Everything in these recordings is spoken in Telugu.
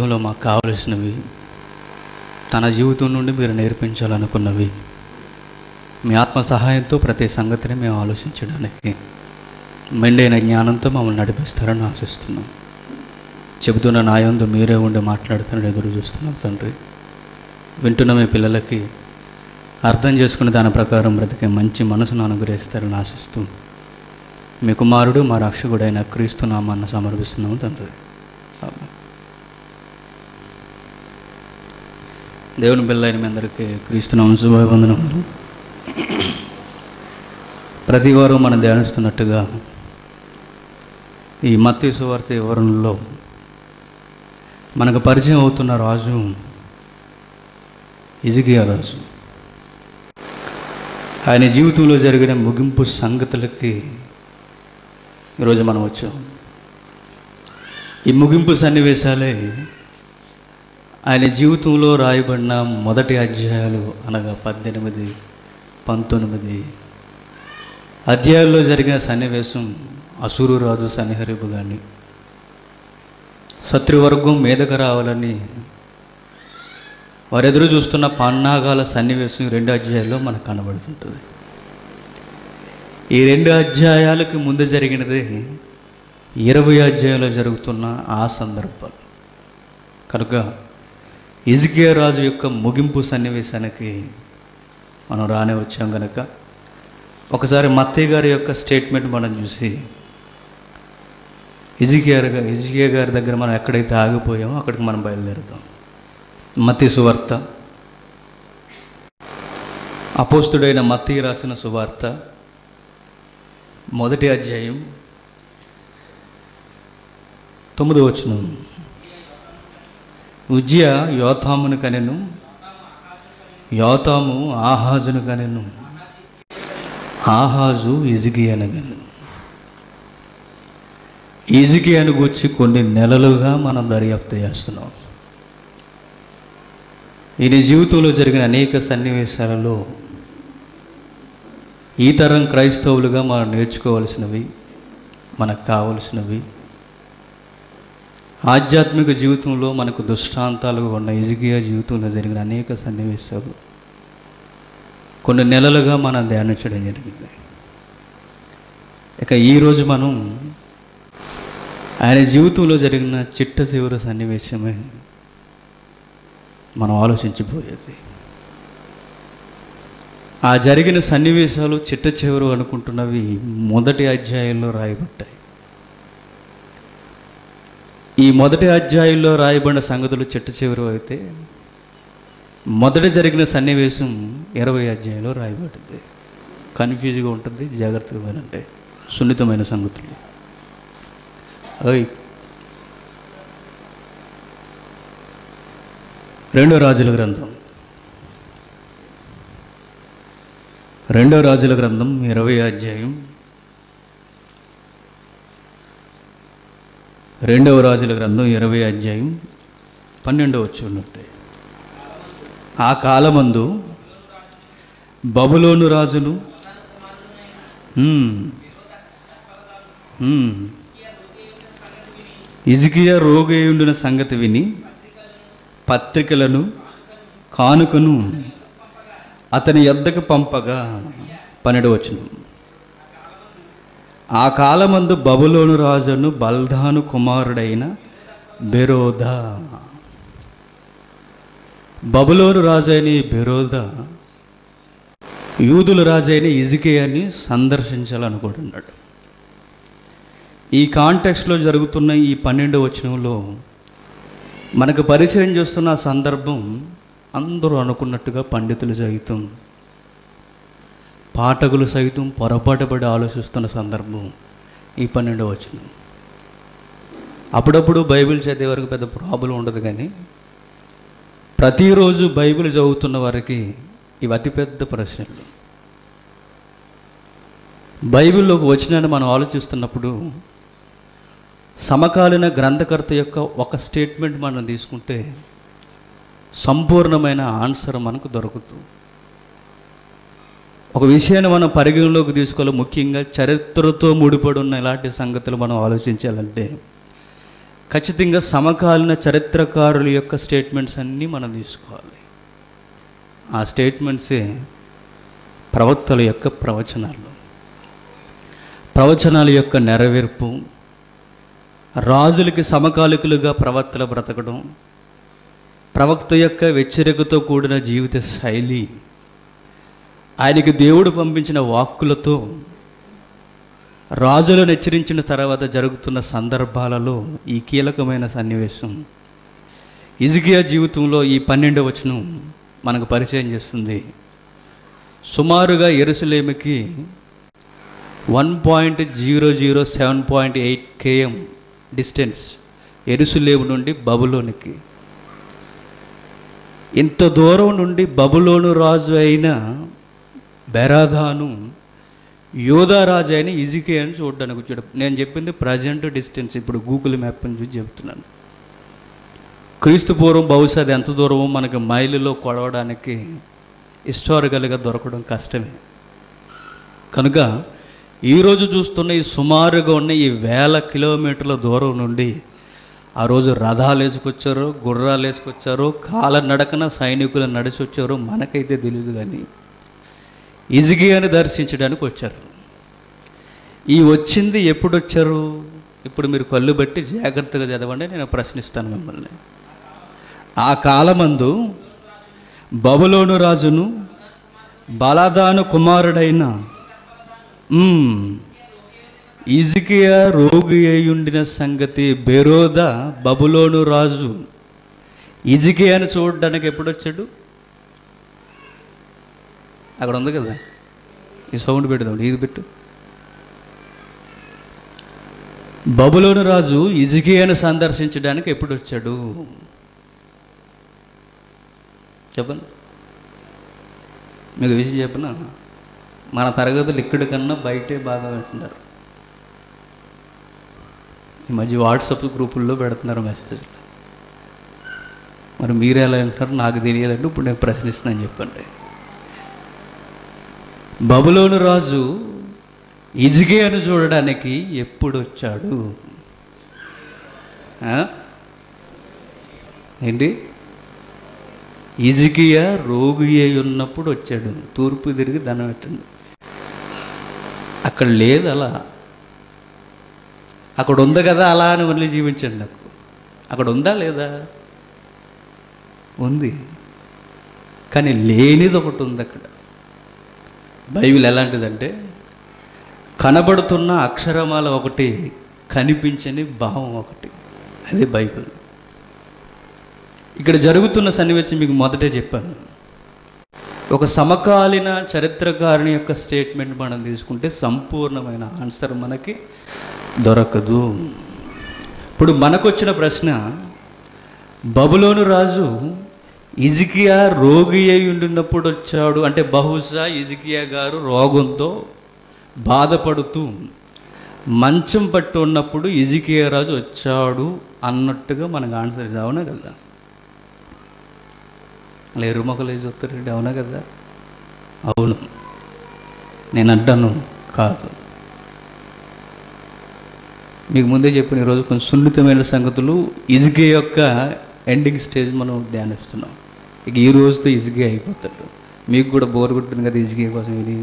జీవితంలో మాకు కావలసినవి తన జీవితం నుండి మీరు నేర్పించాలనుకున్నవి మీ ఆత్మ సహాయంతో ప్రతి సంగతిని మేము ఆలోచించడానికి మెండైన జ్ఞానంతో మమ్మల్ని నడిపిస్తారని ఆశిస్తున్నాం చెబుతున్న నాయందు మీరే ఉండి మాట్లాడుతారని ఎదురు చూస్తున్నాం తండ్రి వింటున్న మీ పిల్లలకి అర్థం చేసుకుని దాని ప్రకారం బ్రతికే మంచి మనసును అనుగ్రహిస్తారని ఆశిస్తూ మీ కుమారుడు మా రక్షకుడైన క్రీస్తు నామాన్ని సమర్పిస్తున్నాము తండ్రి ఆమేన్. దేవుని పిల్లలైన మీ అందరికీ క్రీస్తునామ శుభవందనములు ప్రతి వారం మనం ధ్యానిస్తున్నట్టుగా ఈ మత్తి సువార్త వివరణలో మనకు పరిచయం అవుతున్న రాజు ఇజిగియా రాజు ఆయన జీవితంలో జరిగిన ముగింపు సంగతులకి ఈరోజు మనం వచ్చాం ఈ ముగింపు సన్నివేశాలే ఆయన జీవితంలో రాయబడిన మొదటి అధ్యాయాలు అనగా పద్దెనిమిది పంతొమ్మిది అధ్యాయాల్లో జరిగిన సన్నివేశం అసురు రాజు సన్నిహరిపు కానీ శత్రువర్గం మీదకు రావాలని వారెదురు చూస్తున్న పన్నాగాల సన్నివేశం ఈ రెండు అధ్యాయాల్లో మనకు కనబడుతుంటుంది ఈ రెండు అధ్యాయాలకు ముందు జరిగినది ఇరవై అధ్యాయంలో జరుగుతున్న ఆ సందర్భాలు కనుక ఇజ్కియా రాజు యొక్క ముగింపు సన్నివేశానికి మనం రానే వచ్చాం కనుక ఒకసారి మత్తయ్య గారి యొక్క స్టేట్మెంట్ మనం చూసి ఇజికియా ఇజికియా గారి దగ్గర మనం ఎక్కడైతే ఆగిపోయామో అక్కడికి మనం బయలుదేరుతాం మత్తి సువార్త అపోస్తుడైన మత్తి రాసిన సువార్త మొదటి అధ్యాయం తొమ్మిది వచనం ఉజ్య యోతామును కనెను యోతాము ఆహాజును కనెను ఆహాజు ఇజిగియను కనెను ఇజిగియను గుచ్చి కొన్ని నెలలుగా మనం దర్యాప్తు చేస్తున్నాం ఈయన జీవితంలో జరిగిన అనేక సన్నివేశాలలో ఈ తరం క్రైస్తవులుగా మనం నేర్చుకోవలసినవి మనకు కావలసినవి ఆధ్యాత్మిక జీవితంలో మనకు దృష్టాంతాలుగా ఉన్న ఇజిగియా జీవితంలో జరిగిన అనేక సన్నివేశాలు కొన్ని నెలలుగా మనం ధ్యానించడం జరిగింది ఇక ఈరోజు మనం ఆయన జీవితంలో జరిగిన చిట్ట చివరి సన్నివేశమే మనం ఆలోచించిపోయేది ఆ జరిగిన సన్నివేశాలు చిట్ట చివరు అనుకుంటున్నవి మొదటి అధ్యాయంలో రాయబడ్డాయి ఈ మొదటి అధ్యాయంలో రాయబడిన సంగతులు చిట్ట చివరు అయితే మొదట జరిగిన సన్నివేశం ఇరవై అధ్యాయంలో రాయబడింది కన్ఫ్యూజ్గా ఉంటుంది జాగ్రత్తగా వినండి సున్నితమైన సంగతులు ఓయ్ రెండో రాజుల గ్రంథం రెండో రాజుల గ్రంథం ఇరవై అధ్యాయం రెండవ రాజుల గ్రంథం ఇరవై అధ్యాయం పన్నెండవ వచ్చి ఉన్నట్టే ఆ కాలమందు బబులోను రాజును ఉమ్, ఉమ్, ఇజికియా రోగేయుండిన సంగతి విని పత్రికలను కానుకను అతని యొద్దకు పంపగా పన్నెండు వచ్చును ఆ కాలమందు బబులోను రాజును బల్దాను కుమారుడైన బెరోద బబులోను రాజైన ఈ బెరోద యూదుల రాజైన ఇజికేయాన్ని సందర్శించాలనుకుంటున్నాడు ఈ కాంటెక్స్లో జరుగుతున్న ఈ పన్నెండు వచనంలో మనకు పరిచయం చేస్తున్న ఆ సందర్భం అందరూ అనుకున్నట్టుగా పండితులు సైతం పాఠకులు సైతం పొరపాటుపడి ఆలోచిస్తున్న సందర్భం ఈ పన్నెండవ వచనం అప్పుడప్పుడు బైబిల్ చదివే వరకు పెద్ద ప్రాబ్లం ఉండదు కానీ ప్రతిరోజు బైబిల్ చదువుతున్న వారికి ఇవి అతిపెద్ద ప్రశ్నలు బైబిల్లోకి వచ్చినాన్ని మనం ఆలోచిస్తున్నప్పుడు సమకాలీన గ్రంథకర్త యొక్క ఒక స్టేట్మెంట్ మనం తీసుకుంటే సంపూర్ణమైన ఆన్సర్ మనకు దొరుకుతుంది ఒక విషయాన్ని మనం పరిగణలోకి తీసుకోవాలి ముఖ్యంగా చరిత్రతో ముడిపడి ఉన్న ఇలాంటి సంగతులు మనం ఆలోచించాలంటే ఖచ్చితంగా సమకాలీన చరిత్రకారుల యొక్క స్టేట్మెంట్స్ అన్నీ మనం తీసుకోవాలి ఆ స్టేట్మెంట్సే ప్రవక్తల యొక్క ప్రవచనాలు ప్రవచనాల యొక్క నెరవేర్పు రాజులకి సమకాలికులుగా ప్రవక్తలు బ్రతకడం ప్రవక్త యొక్క వెచ్చరికతో కూడిన జీవిత శైలి ఆయనకి దేవుడు పంపించిన వాక్కులతో రాజులను హెచ్చరించిన తర్వాత జరుగుతున్న సందర్భాలలో ఈ కీలకమైన సన్నివేశం ఇజికియా జీవితంలో ఈ పన్నెండవ వచనం మనకు పరిచయం చేస్తుంది సుమారుగా ఎరుసలేమికి one point zero zero seven point eight KM distance ఎరుసలేము నుండి బబులోనికి ఇంత దూరం నుండి బబులోను రాజు అయిన బెరాధాను యోధారాజు అయిన ఇజికే అని చూడడానికి వచ్చాడు నేను చెప్పింది ప్రజెంట్ డిస్టెన్స్ ఇప్పుడు గూగుల్ మ్యాప్ అని చూసి చెప్తున్నాను క్రీస్తు పూర్వం బహుశా అది ఎంత దూరమో మనకి మైలులో కొడవడానికి హిస్టారికల్గా దొరకడం కష్టమే కనుక ఈరోజు చూస్తున్న ఈ సుమారుగా ఉన్న ఈ వేల కిలోమీటర్ల దూరం నుండి ఆ రోజు రథాలు వేసుకొచ్చారో గుర్రాలు వేసుకొచ్చారో కాల నడకన సైనికులు నడిచి వచ్చారో మనకైతే తెలియదు కానీ ఇజిగియాని దర్శించడానికి వచ్చారు ఈ వచ్చింది ఎప్పుడు వచ్చారు ఇప్పుడు మీరు కళ్ళు బట్టి జాగ్రత్తగా చదవండి నేను ప్రశ్నిస్తాను మిమ్మల్ని ఆ కాలమందు బబులోను రాజును బలదాను కుమారుడైన మ్మ్, ఇజికియా రోగి అయ్యుండిన సంగతి బెరోద బబులోను రాజు ఇజికియాని చూడడానికి ఎప్పుడు వచ్చాడు అక్కడ ఉంది కదా ఈ సౌండ్ పెడదాం ఇది పెట్టు బబులోను రాజు ఇజికియాను సందర్శించడానికి ఎప్పుడు వచ్చాడు చెప్పండి మీకు విషయం చెప్పిన మన తరగతులు ఇక్కడి కన్నా బయటే బాగా వింటున్నారు ఈ మధ్య వాట్సాప్ గ్రూపుల్లో పెడుతున్నారు మెసేజ్లు మరి మీరు ఎలా వింటారు నాకు తెలియదంటే ఇప్పుడు నేను ప్రశ్నిస్తున్నాను చెప్పండి బబులోను రాజు ఇజిగేను చూడడానికి ఎప్పుడు వచ్చాడు ఆ? ఏంటి ఇజికియా రోగి అయి ఉన్నప్పుడు వచ్చాడు తూర్పు తిరిగి దండం పెట్టండి అక్కడ లేదు అలా అక్కడ ఉంది కదా అలా అని మళ్ళీ జీవించండి నాకు అక్కడ ఉందా లేదా ఉంది కానీ లేనిది ఒకటి ఉంది అక్కడ బైబిల్ ఎలాంటిదంటే కనబడుతున్న అక్షరమాల ఒకటి కనిపించని భావం ఒకటి అదే బైబిల్ ఇక్కడ జరుగుతున్న సన్నివేశం మీకు మొదటే చెప్పాను ఒక సమకాలీన చరిత్రకారుని యొక్క స్టేట్మెంట్ మనం తీసుకుంటే సంపూర్ణమైన ఆన్సర్ మనకి దొరకదు ఇప్పుడు మనకొచ్చిన ప్రశ్న బబులోను రాజు ఇజికియా రోగి అయి ఉండినప్పుడు వచ్చాడు అంటే బహుశా ఇజికియా గారు రోగంతో బాధపడుతూ మంచం పట్టు ఉన్నప్పుడు ఇజికియా రాజు వచ్చాడు అన్నట్టుగా మనకు ఆన్సర్ ఇది అవునా కదా అలా ఎరుమొకలు వేసి వస్తారండి అవునా కదా అవును నేను అంటాను కాదు మీకు ముందే చెప్పిన ఈరోజు కొంచెం సున్నితమైన సంగతులు ఇజిగే యొక్క ఎండింగ్ స్టేజ్ మనం ధ్యానిస్తున్నాం ఇక ఈ రోజుతో ఇజిగే అయిపోతాడు మీకు కూడా బోర్ కొట్టింది కదా ఇజిగే కోసం ఇది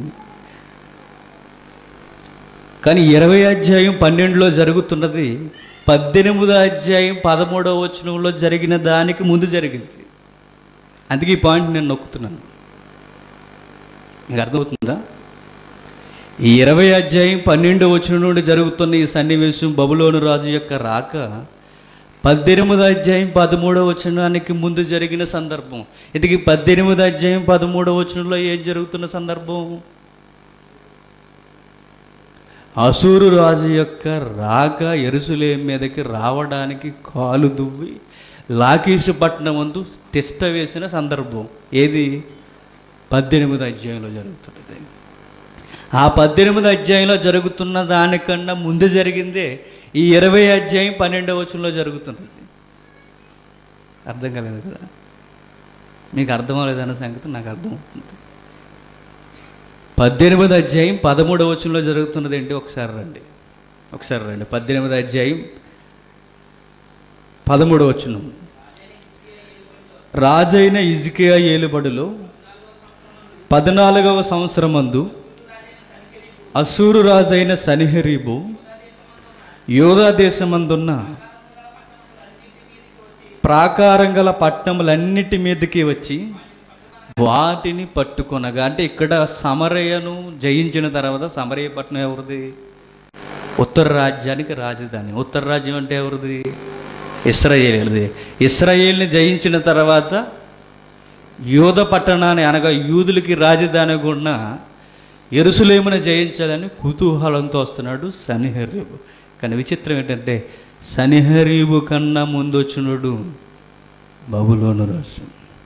కానీ ఇరవై అధ్యాయం పన్నెండులో జరుగుతున్నది పద్దెనిమిదో అధ్యాయం పదమూడవ వచనంలో జరిగిన దానికి ముందు జరిగింది అందుకే ఈ పాయింట్ నేను నొక్కుతున్నాను మీకు అర్థమవుతుందా ఈ ఇరవై అధ్యాయం పన్నెండు వచనం నుండి జరుగుతున్న ఈ సన్నివేశం బబులోను రాజు యొక్క రాక పద్దెనిమిది అధ్యాయం పదమూడవ వచనానికి ముందు జరిగిన సందర్భం ఇది పద్దెనిమిది అధ్యాయం పదమూడవ వచనంలో ఏం జరుగుతున్న సందర్భం అసూరు రాజు యొక్క రాక ఎరుసలేం మీదకి రావడానికి కాలు దువ్వి లాకీషు పట్టణం ముందు తిష్ట వేసిన సందర్భం ఏది పద్దెనిమిది అధ్యాయంలో జరుగుతున్నది ఆ పద్దెనిమిది అధ్యాయంలో జరుగుతున్న దానికన్నా ముందు జరిగిందే ఈ ఇరవై అధ్యాయం పన్నెండవ వచనంలో జరుగుతున్నది అర్థం కాలేదు కదా మీకు అర్థం అవ్వలేదన్న సంగతి నాకు అర్థమవుతుంది పద్దెనిమిది అధ్యాయం పదమూడవ వచనంలో జరుగుతున్నది ఏంటి ఒకసారి రండి ఒకసారి రండి పద్దెనిమిది అధ్యాయం పదమూడు వచ్చును రాజైన ఇజ్కియా ఏలుబడిలో పద్నాలుగవ సంవత్సరమందు అసూరు రాజైన సనిహరీబు యోధా దేశమందున్న ప్రాకారం గల పట్టణములన్నిటి మీదకి వచ్చి వాటిని పట్టుకొనగా అంటే ఇక్కడ సమరయ్యను జయించిన తర్వాత సమరయ్య పట్టణం ఎవరిది ఉత్తర రాజ్యానికి రాజధాని ఉత్తర రాజ్యం అంటే ఎవరిది ఇస్రాయేల్ది ఇస్రాయేల్ని జయించిన తర్వాత యూద పట్టణాన్ని అనగా యూదులకి రాజధాని ఉన్న ఎరుసలేమును జయించాలని కుతూహలంతో వస్తున్నాడు సనిహరీబు కానీ విచిత్రం ఏంటంటే సనిహరీబు కన్నా ముందు వచ్చినడు బబులోను రాజు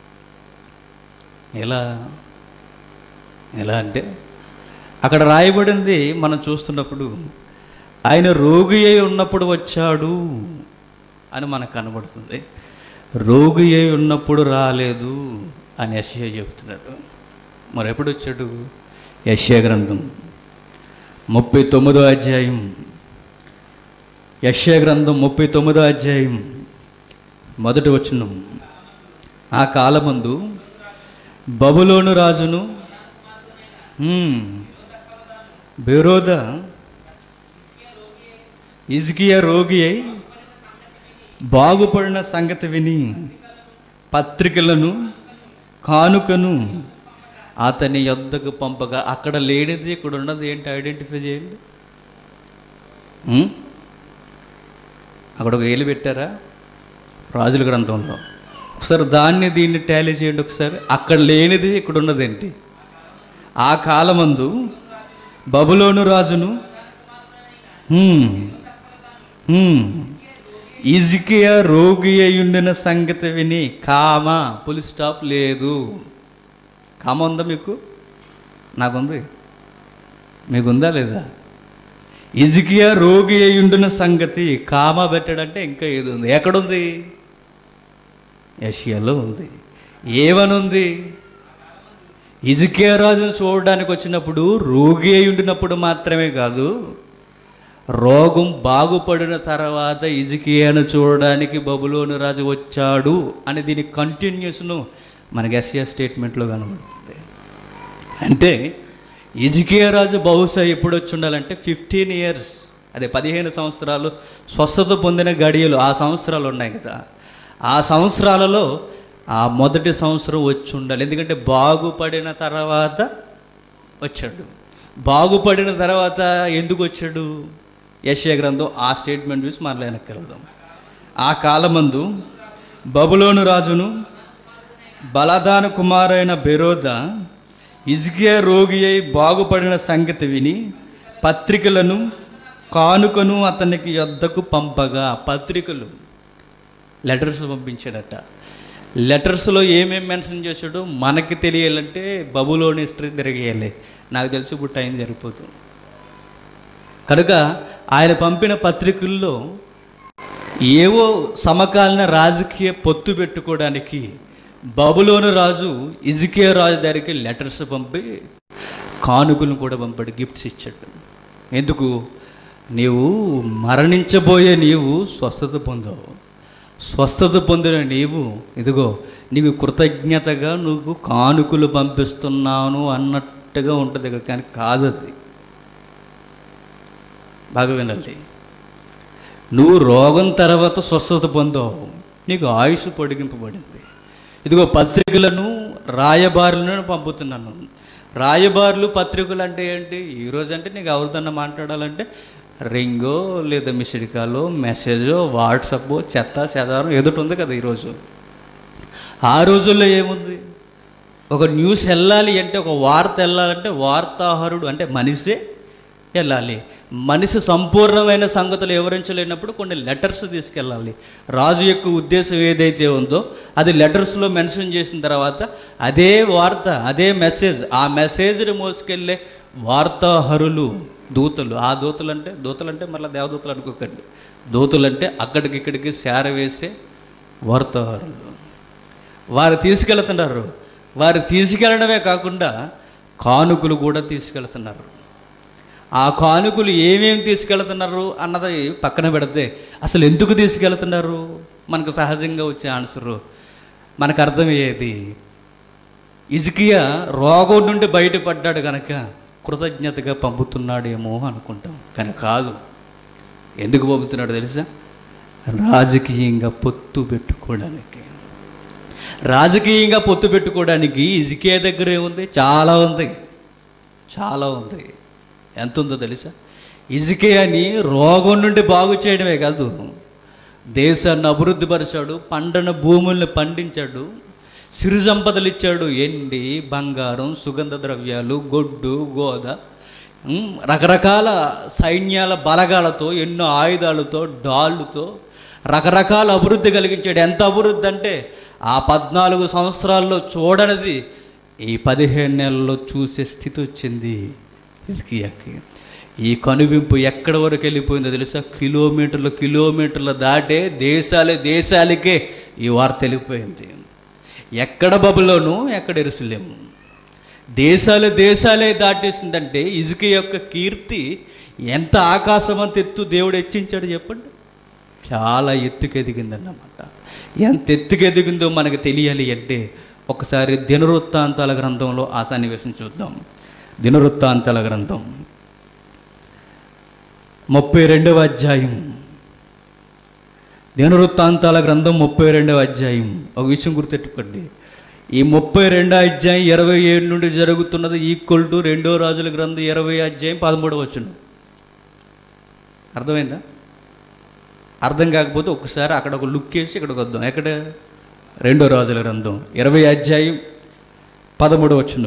ఎలా ఎలా అంటే అక్కడ రాయబడింది మనం చూస్తున్నప్పుడు ఆయన రోగి అయి ఉన్నప్పుడు వచ్చాడు అని మనకు కనబడుతుంది రోగి అయి ఉన్నప్పుడు రాలేదు అని యశ్య చెబుతున్నాడు మరి ఎప్పుడు వచ్చాడు యశ్య గ్రంథం ముప్పై తొమ్మిదో అధ్యాయం యశ్య గ్రంథం ముప్పై తొమ్మిదో అధ్యాయం మొదటి వచనం ఆ కాలమందు బబులోను రాజును హ్మ్, బెరోద ఇజ్కియా రోగి అయి బాగుపడిన సంగతి విని పత్రికలను కానుకను అతని యొద్దకు పంపగా అక్కడ లేనిది ఇక్కడ ఉన్నది ఏంటి ఐడెంటిఫై చేయండి ఉం? అక్కడ ఒక ఏలు పెట్టారా రాజుల గ్రంథంలో ఒకసారి దాన్ని దీన్ని టాలీ చేయండి ఒకసారి అక్కడ లేనిది ఇక్కడ ఉన్నదేంటి ఆ కాలమందు బబులోను రాజును హ్మ్, హ్మ్, ఇజికియా రోగి అయ్యుండిన సంగతి విని కామ పులి స్టాప్ లేదు కామ ఉందా మీకు నాకుంది మీకుందా లేదా ఇజికియా రోగి అయ్యుండిన సంగతి కామ పెట్టడంటే ఇంకా ఏది ఉంది ఎక్కడుంది యషియాలో ఉంది ఏమనుంది ఇజికియా రాజును చూడడానికి వచ్చినప్పుడు రోగి అయి ఉండినప్పుడు మాత్రమే కాదు రోగం బాగుపడిన తర్వాత ఇజికియాను చూడడానికి బబులోను రాజు వచ్చాడు అని దీని కంటిన్యూస్ను మనకి ఎస్ఏ స్టేట్మెంట్లో కనబడుతుంది అంటే ఇజికియా రాజు బహుశా ఎప్పుడు వచ్చి ఉండాలంటే ఫిఫ్టీన్ ఇయర్స్ అదే పదిహేను సంవత్సరాలు స్వస్థత పొందిన గడియలు ఆ సంవత్సరాలు ఉన్నాయి కదా ఆ సంవత్సరాలలో ఆ మొదటి సంవత్సరం వచ్చి ఉండాలి ఎందుకంటే బాగుపడిన తర్వాత వచ్చాడు బాగుపడిన తర్వాత ఎందుకు వచ్చాడు యశ్య గ్రంథం ఆ స్టేట్మెంట్ చూసి మరలా వెనక్కి వెళ్దాం ఆ కాలమందు బబులోను రాజును బలదాన కుమారైన బెరోద ఇజ్కియా రోగి అయి బాగుపడిన సంగతి విని పత్రికలను కానుకను అతనికి యొద్దకు పంపగా పత్రికలు లెటర్స్ పంపించాడట లెటర్స్లో ఏమేమి మెన్షన్ చేశాడో మనకి తెలియాలంటే బబులోని హిస్టరీ తిరిగేయాలి నాకు తెలిసి ఇప్పుడు టైం సరిపోతుంది కనుక ఆయన పంపిన పత్రికల్లో ఏవో సమకాలీన రాజకీయ పొత్తు పెట్టుకోవడానికి బబులోను రాజు ఇజికే రాజు దగ్గరికి లెటర్స్ పంపి కానుకలను కూడా పంపాడు గిఫ్ట్స్ ఇచ్చాడు ఎందుకు నీవు మరణించబోయే నీవు స్వస్థత పొందావు స్వస్థత పొందిన నీవు ఇదిగో నీకు కృతజ్ఞతగా నువ్వు కానుకలు పంపిస్తున్నాను అన్నట్టుగా ఉంటుంది ఇక్కడ కానీ కాదు అది బాగా వినాలి నువ్వు రోగం తర్వాత స్వస్థత పొందావు నీకు ఆయుష్ పొడిగింపబడింది ఇదిగో పత్రికలను రాయబారులను పంపుతున్నాను రాయబారులు పత్రికలు అంటే ఏంటి ఈరోజు అంటే నీకు ఎవరిదన్నా మాట్లాడాలంటే రింగో లేదా మిస్డ్ కాలో మెసేజో వాట్సప్ చెత్త చెదారం ఎదుటి ఉంది కదా ఈరోజు ఆ రోజుల్లో ఏముంది ఒక న్యూస్ వెళ్ళాలి అంటే ఒక వార్త వెళ్ళాలంటే వార్తాహరుడు అంటే మనిషే వెళ్ళాలి మనిషి సంపూర్ణమైన సంగతులు వివరించలేనప్పుడు కొన్ని లెటర్స్ తీసుకెళ్ళాలి రాజు యొక్క ఉద్దేశం ఏదైతే ఉందో అది లెటర్స్లో మెన్షన్ చేసిన తర్వాత అదే వార్త అదే మెసేజ్ ఆ మెసేజ్ని మోసుకెళ్ళే వార్తాహరులు దూతలు ఆ దూతలు అంటే దూతలు అంటే మళ్ళీ దేవదూతలు అనుకోకండి దూతలు అంటే అక్కడికి ఇక్కడికి శార వేసే వార్తాహరులు వారు తీసుకెళ్తున్నారు వారు తీసుకెళ్ళడమే కాకుండా కానుకలు కూడా తీసుకెళ్తున్నారు ఆ కానుకలు ఏమేమి తీసుకెళ్తున్నారు అన్నది పక్కన పెడితే అసలు ఎందుకు తీసుకెళ్తున్నారు మనకు సహజంగా వచ్చే ఆన్సరు మనకు అర్థమయ్యేది ఇజికియా రోగం నుండి బయటపడ్డాడు కనుక కృతజ్ఞతగా పంపుతున్నాడేమో అనుకుంటాం కానీ కాదు ఎందుకు పంపుతున్నాడు తెలుసా రాజకీయంగా పొత్తు పెట్టుకోవడానికి రాజకీయంగా పొత్తు పెట్టుకోవడానికి ఇజికే దగ్గర ఏముంది చాలా ఉంది చాలా ఉంది ఎంత ఉందో తెలుసా ఇజికే అని రోగం నుండి బాగు చేయడమే కాదు దేశాన్ని అభివృద్ధి పరిచాడు పండన భూముల్ని పండించాడు సిరి సంపదలు ఇచ్చాడు ఎండి బంగారం సుగంధ ద్రవ్యాలు గొడ్డు గోద ఉమ్, రకరకాల సైన్యాల బలగాలతో ఎన్నో ఆయుధాలతో డాళ్ళుతో రకరకాల అభివృద్ధి కలిగించాడు ఎంత అభివృద్ధి అంటే ఆ పద్నాలుగు సంవత్సరాల్లో చూడనిది ఈ పదిహేను నెలల్లో చూసే స్థితి వచ్చింది హిజ్కియాకి ఈ కనువింపు ఎక్కడి వరకు వెళ్ళిపోయిందో తెలుసా కిలోమీటర్లు కిలోమీటర్లు దాటే దేశాలే దేశాలకే ఈ వార్త వెళ్ళిపోయింది ఎక్కడ బబులోను ఎక్కడ ఎరుసలేము దేశాలు దేశాలే దాటేసిందంటే ఇసుక యొక్క కీర్తి ఎంత ఆకాశమంత ఎత్తు దేవుడు హెచ్చించాడు చెప్పండి చాలా ఎత్తుకు ఎదిగిందన్నమాట ఎంత ఎత్తుకు ఎదిగిందో మనకు తెలియాలి అంటే ఒకసారి దినవృత్తాంతాల గ్రంథంలో ఆ సన్నివేశం చూద్దాం దినవృత్తాంతాల గ్రంథం ముప్పై రెండవ అధ్యాయం దినవృత్తాంతాల గ్రంథం ముప్పై రెండవ అధ్యాయం ఒక విషయం గుర్తెట్టుకోండి ఈ ముప్పై రెండో అధ్యాయం ఇరవై ఏడు నుండి జరుగుతున్నది ఈక్వల్ టు రెండో రాజుల గ్రంథం ఇరవై అధ్యాయం పదమూడవ వచ్చును అర్థమైందా అర్థం కాకపోతే ఒకసారి అక్కడ ఒక లుక్ వేసి ఇక్కడికి వద్దాం ఎక్కడ రెండో రాజుల గ్రంథం ఇరవై అధ్యాయం పదమూడు వచ్చును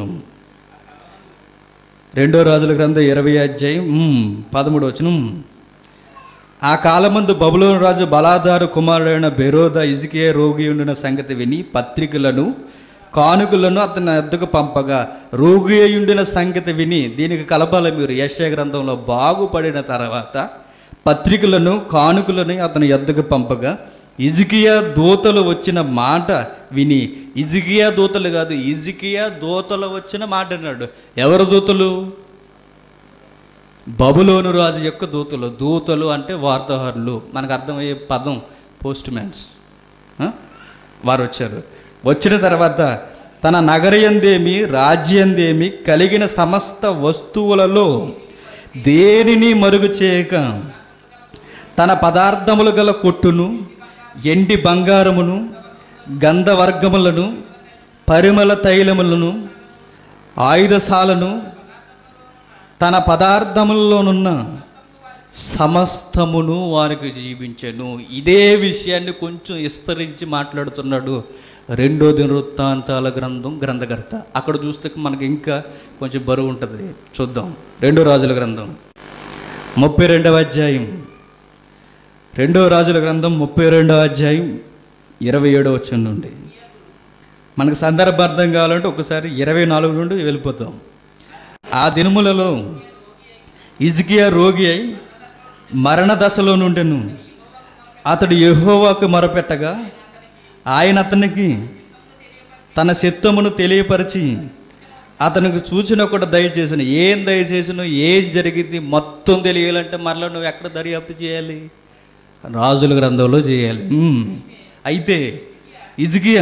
రెండో రాజుల గ్రంథం ఇరవై అధ్యాయం మ్మ్, పదమూడు వచ్చును ఆ కాలమందు బబులోను రాజు బలాదారు కుమారుడైన బెరోద ఇజికే రోగి ఉండిన సంగతి విని పత్రికలను కానుకలను అతని అద్దకు పంపగా రోగి అయి ఉండిన సంగతి విని దీనికి కలపాలి మీరు యశ్య గ్రంథంలో బాగుపడిన తర్వాత పత్రికలను కానుకలను అతని ఎద్దకు పంపగా ఇజికియా దూతలు వచ్చిన మాట విని ఇజికియా దూతలు కాదు ఇజికియా దూతలు వచ్చిన మాట అన్నాడు ఎవరు దూతలు బబులోను రాజు యొక్క దూతలు దూతలు అంటే వార్తాహరులు మనకు అర్థమయ్యే పదం పోస్ట్ మ్యాన్స్ వారు వచ్చారు వచ్చిన తర్వాత తన నగరయందేమి రాజ్యందేమి కలిగిన సమస్త వస్తువులలో దేనిని మరుగు చేయక తన పదార్థములు గల కొట్టును ఎండి బంగారమును గంధవర్గములను పరిమళ తైలములను ఆయుధశాలను తన పదార్థములలోనున్న సమస్తమును వారికి జీవించను ఇదే విషయాన్ని కొంచెం విస్తరించి మాట్లాడుతున్నాడు రెండో దినవృత్తాంతాల గ్రంథం గ్రంథకర్త అక్కడ చూస్తే మనకి ఇంకా కొంచెం బరువు ఉంటుంది చూద్దాం రెండో రాజుల గ్రంథం ముప్పై రెండవ అధ్యాయం రెండో రాజుల గ్రంథం ముప్పై రెండవ అధ్యాయం ఇరవై ఏడవ వచ్చిన నుండి మనకు సందర్భార్థం కావాలంటే ఒకసారి ఇరవై నాలుగు నుండి వెళ్ళిపోతాం ఆ దినములలో ఇజ్కియా రోగి అయి మరణ దశలో నుండెను అతడు యెహోవాకు మొరపెట్టగా ఆయన అతనికి తన చిత్తమును తెలియపరిచి అతనికి సూచన కూడా దయచేసిన ఏం దయచేసిన ఏం జరిగింది మొత్తం తెలియాలంటే మరలా నువ్వు ఎక్కడ దర్యాప్తు చేయాలి రాజుల గ్రంథంలో చేయాలి ఉమ్. అయితే ఇజ్కియా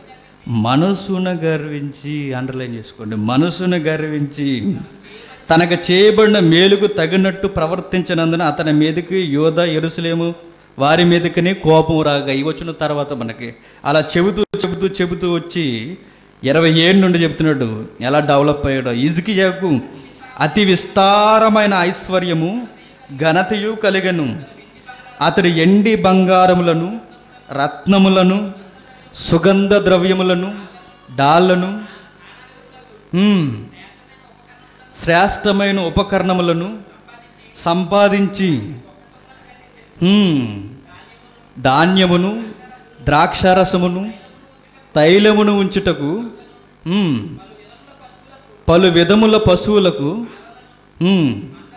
మనసును గర్వించి అండర్లైన్ చేసుకోండి మనసును గర్వించి తనకు చేయబడిన మేలుకు తగినట్టు ప్రవర్తించినందున అతని మీదకి యోధ ఎరుసలేము వారి మీదకిని కోపం రాగా ఇవి వచ్చిన తర్వాత మనకి అలా చెబుతూ చెబుతూ చెబుతూ వచ్చి ఇరవై ఏడు నుండి చెప్తున్నాడు ఎలా డెవలప్ అయ్యాడో ఇజ్కియాకు అతి విస్తారమైన ఐశ్వర్యము ఘనతయు కలిగను అతడు ఎండి బంగారములను రత్నములను సుగంధ ద్రవ్యములను డాళ్లను మ్మ్, శ్రేష్టమైన ఉపకరణములను సంపాదించి మ్మ్, ధాన్యమును ద్రాక్షారసమును తైలమును ఉంచుటకు మ్మ్, పలు విధముల పశువులకు మ్మ్,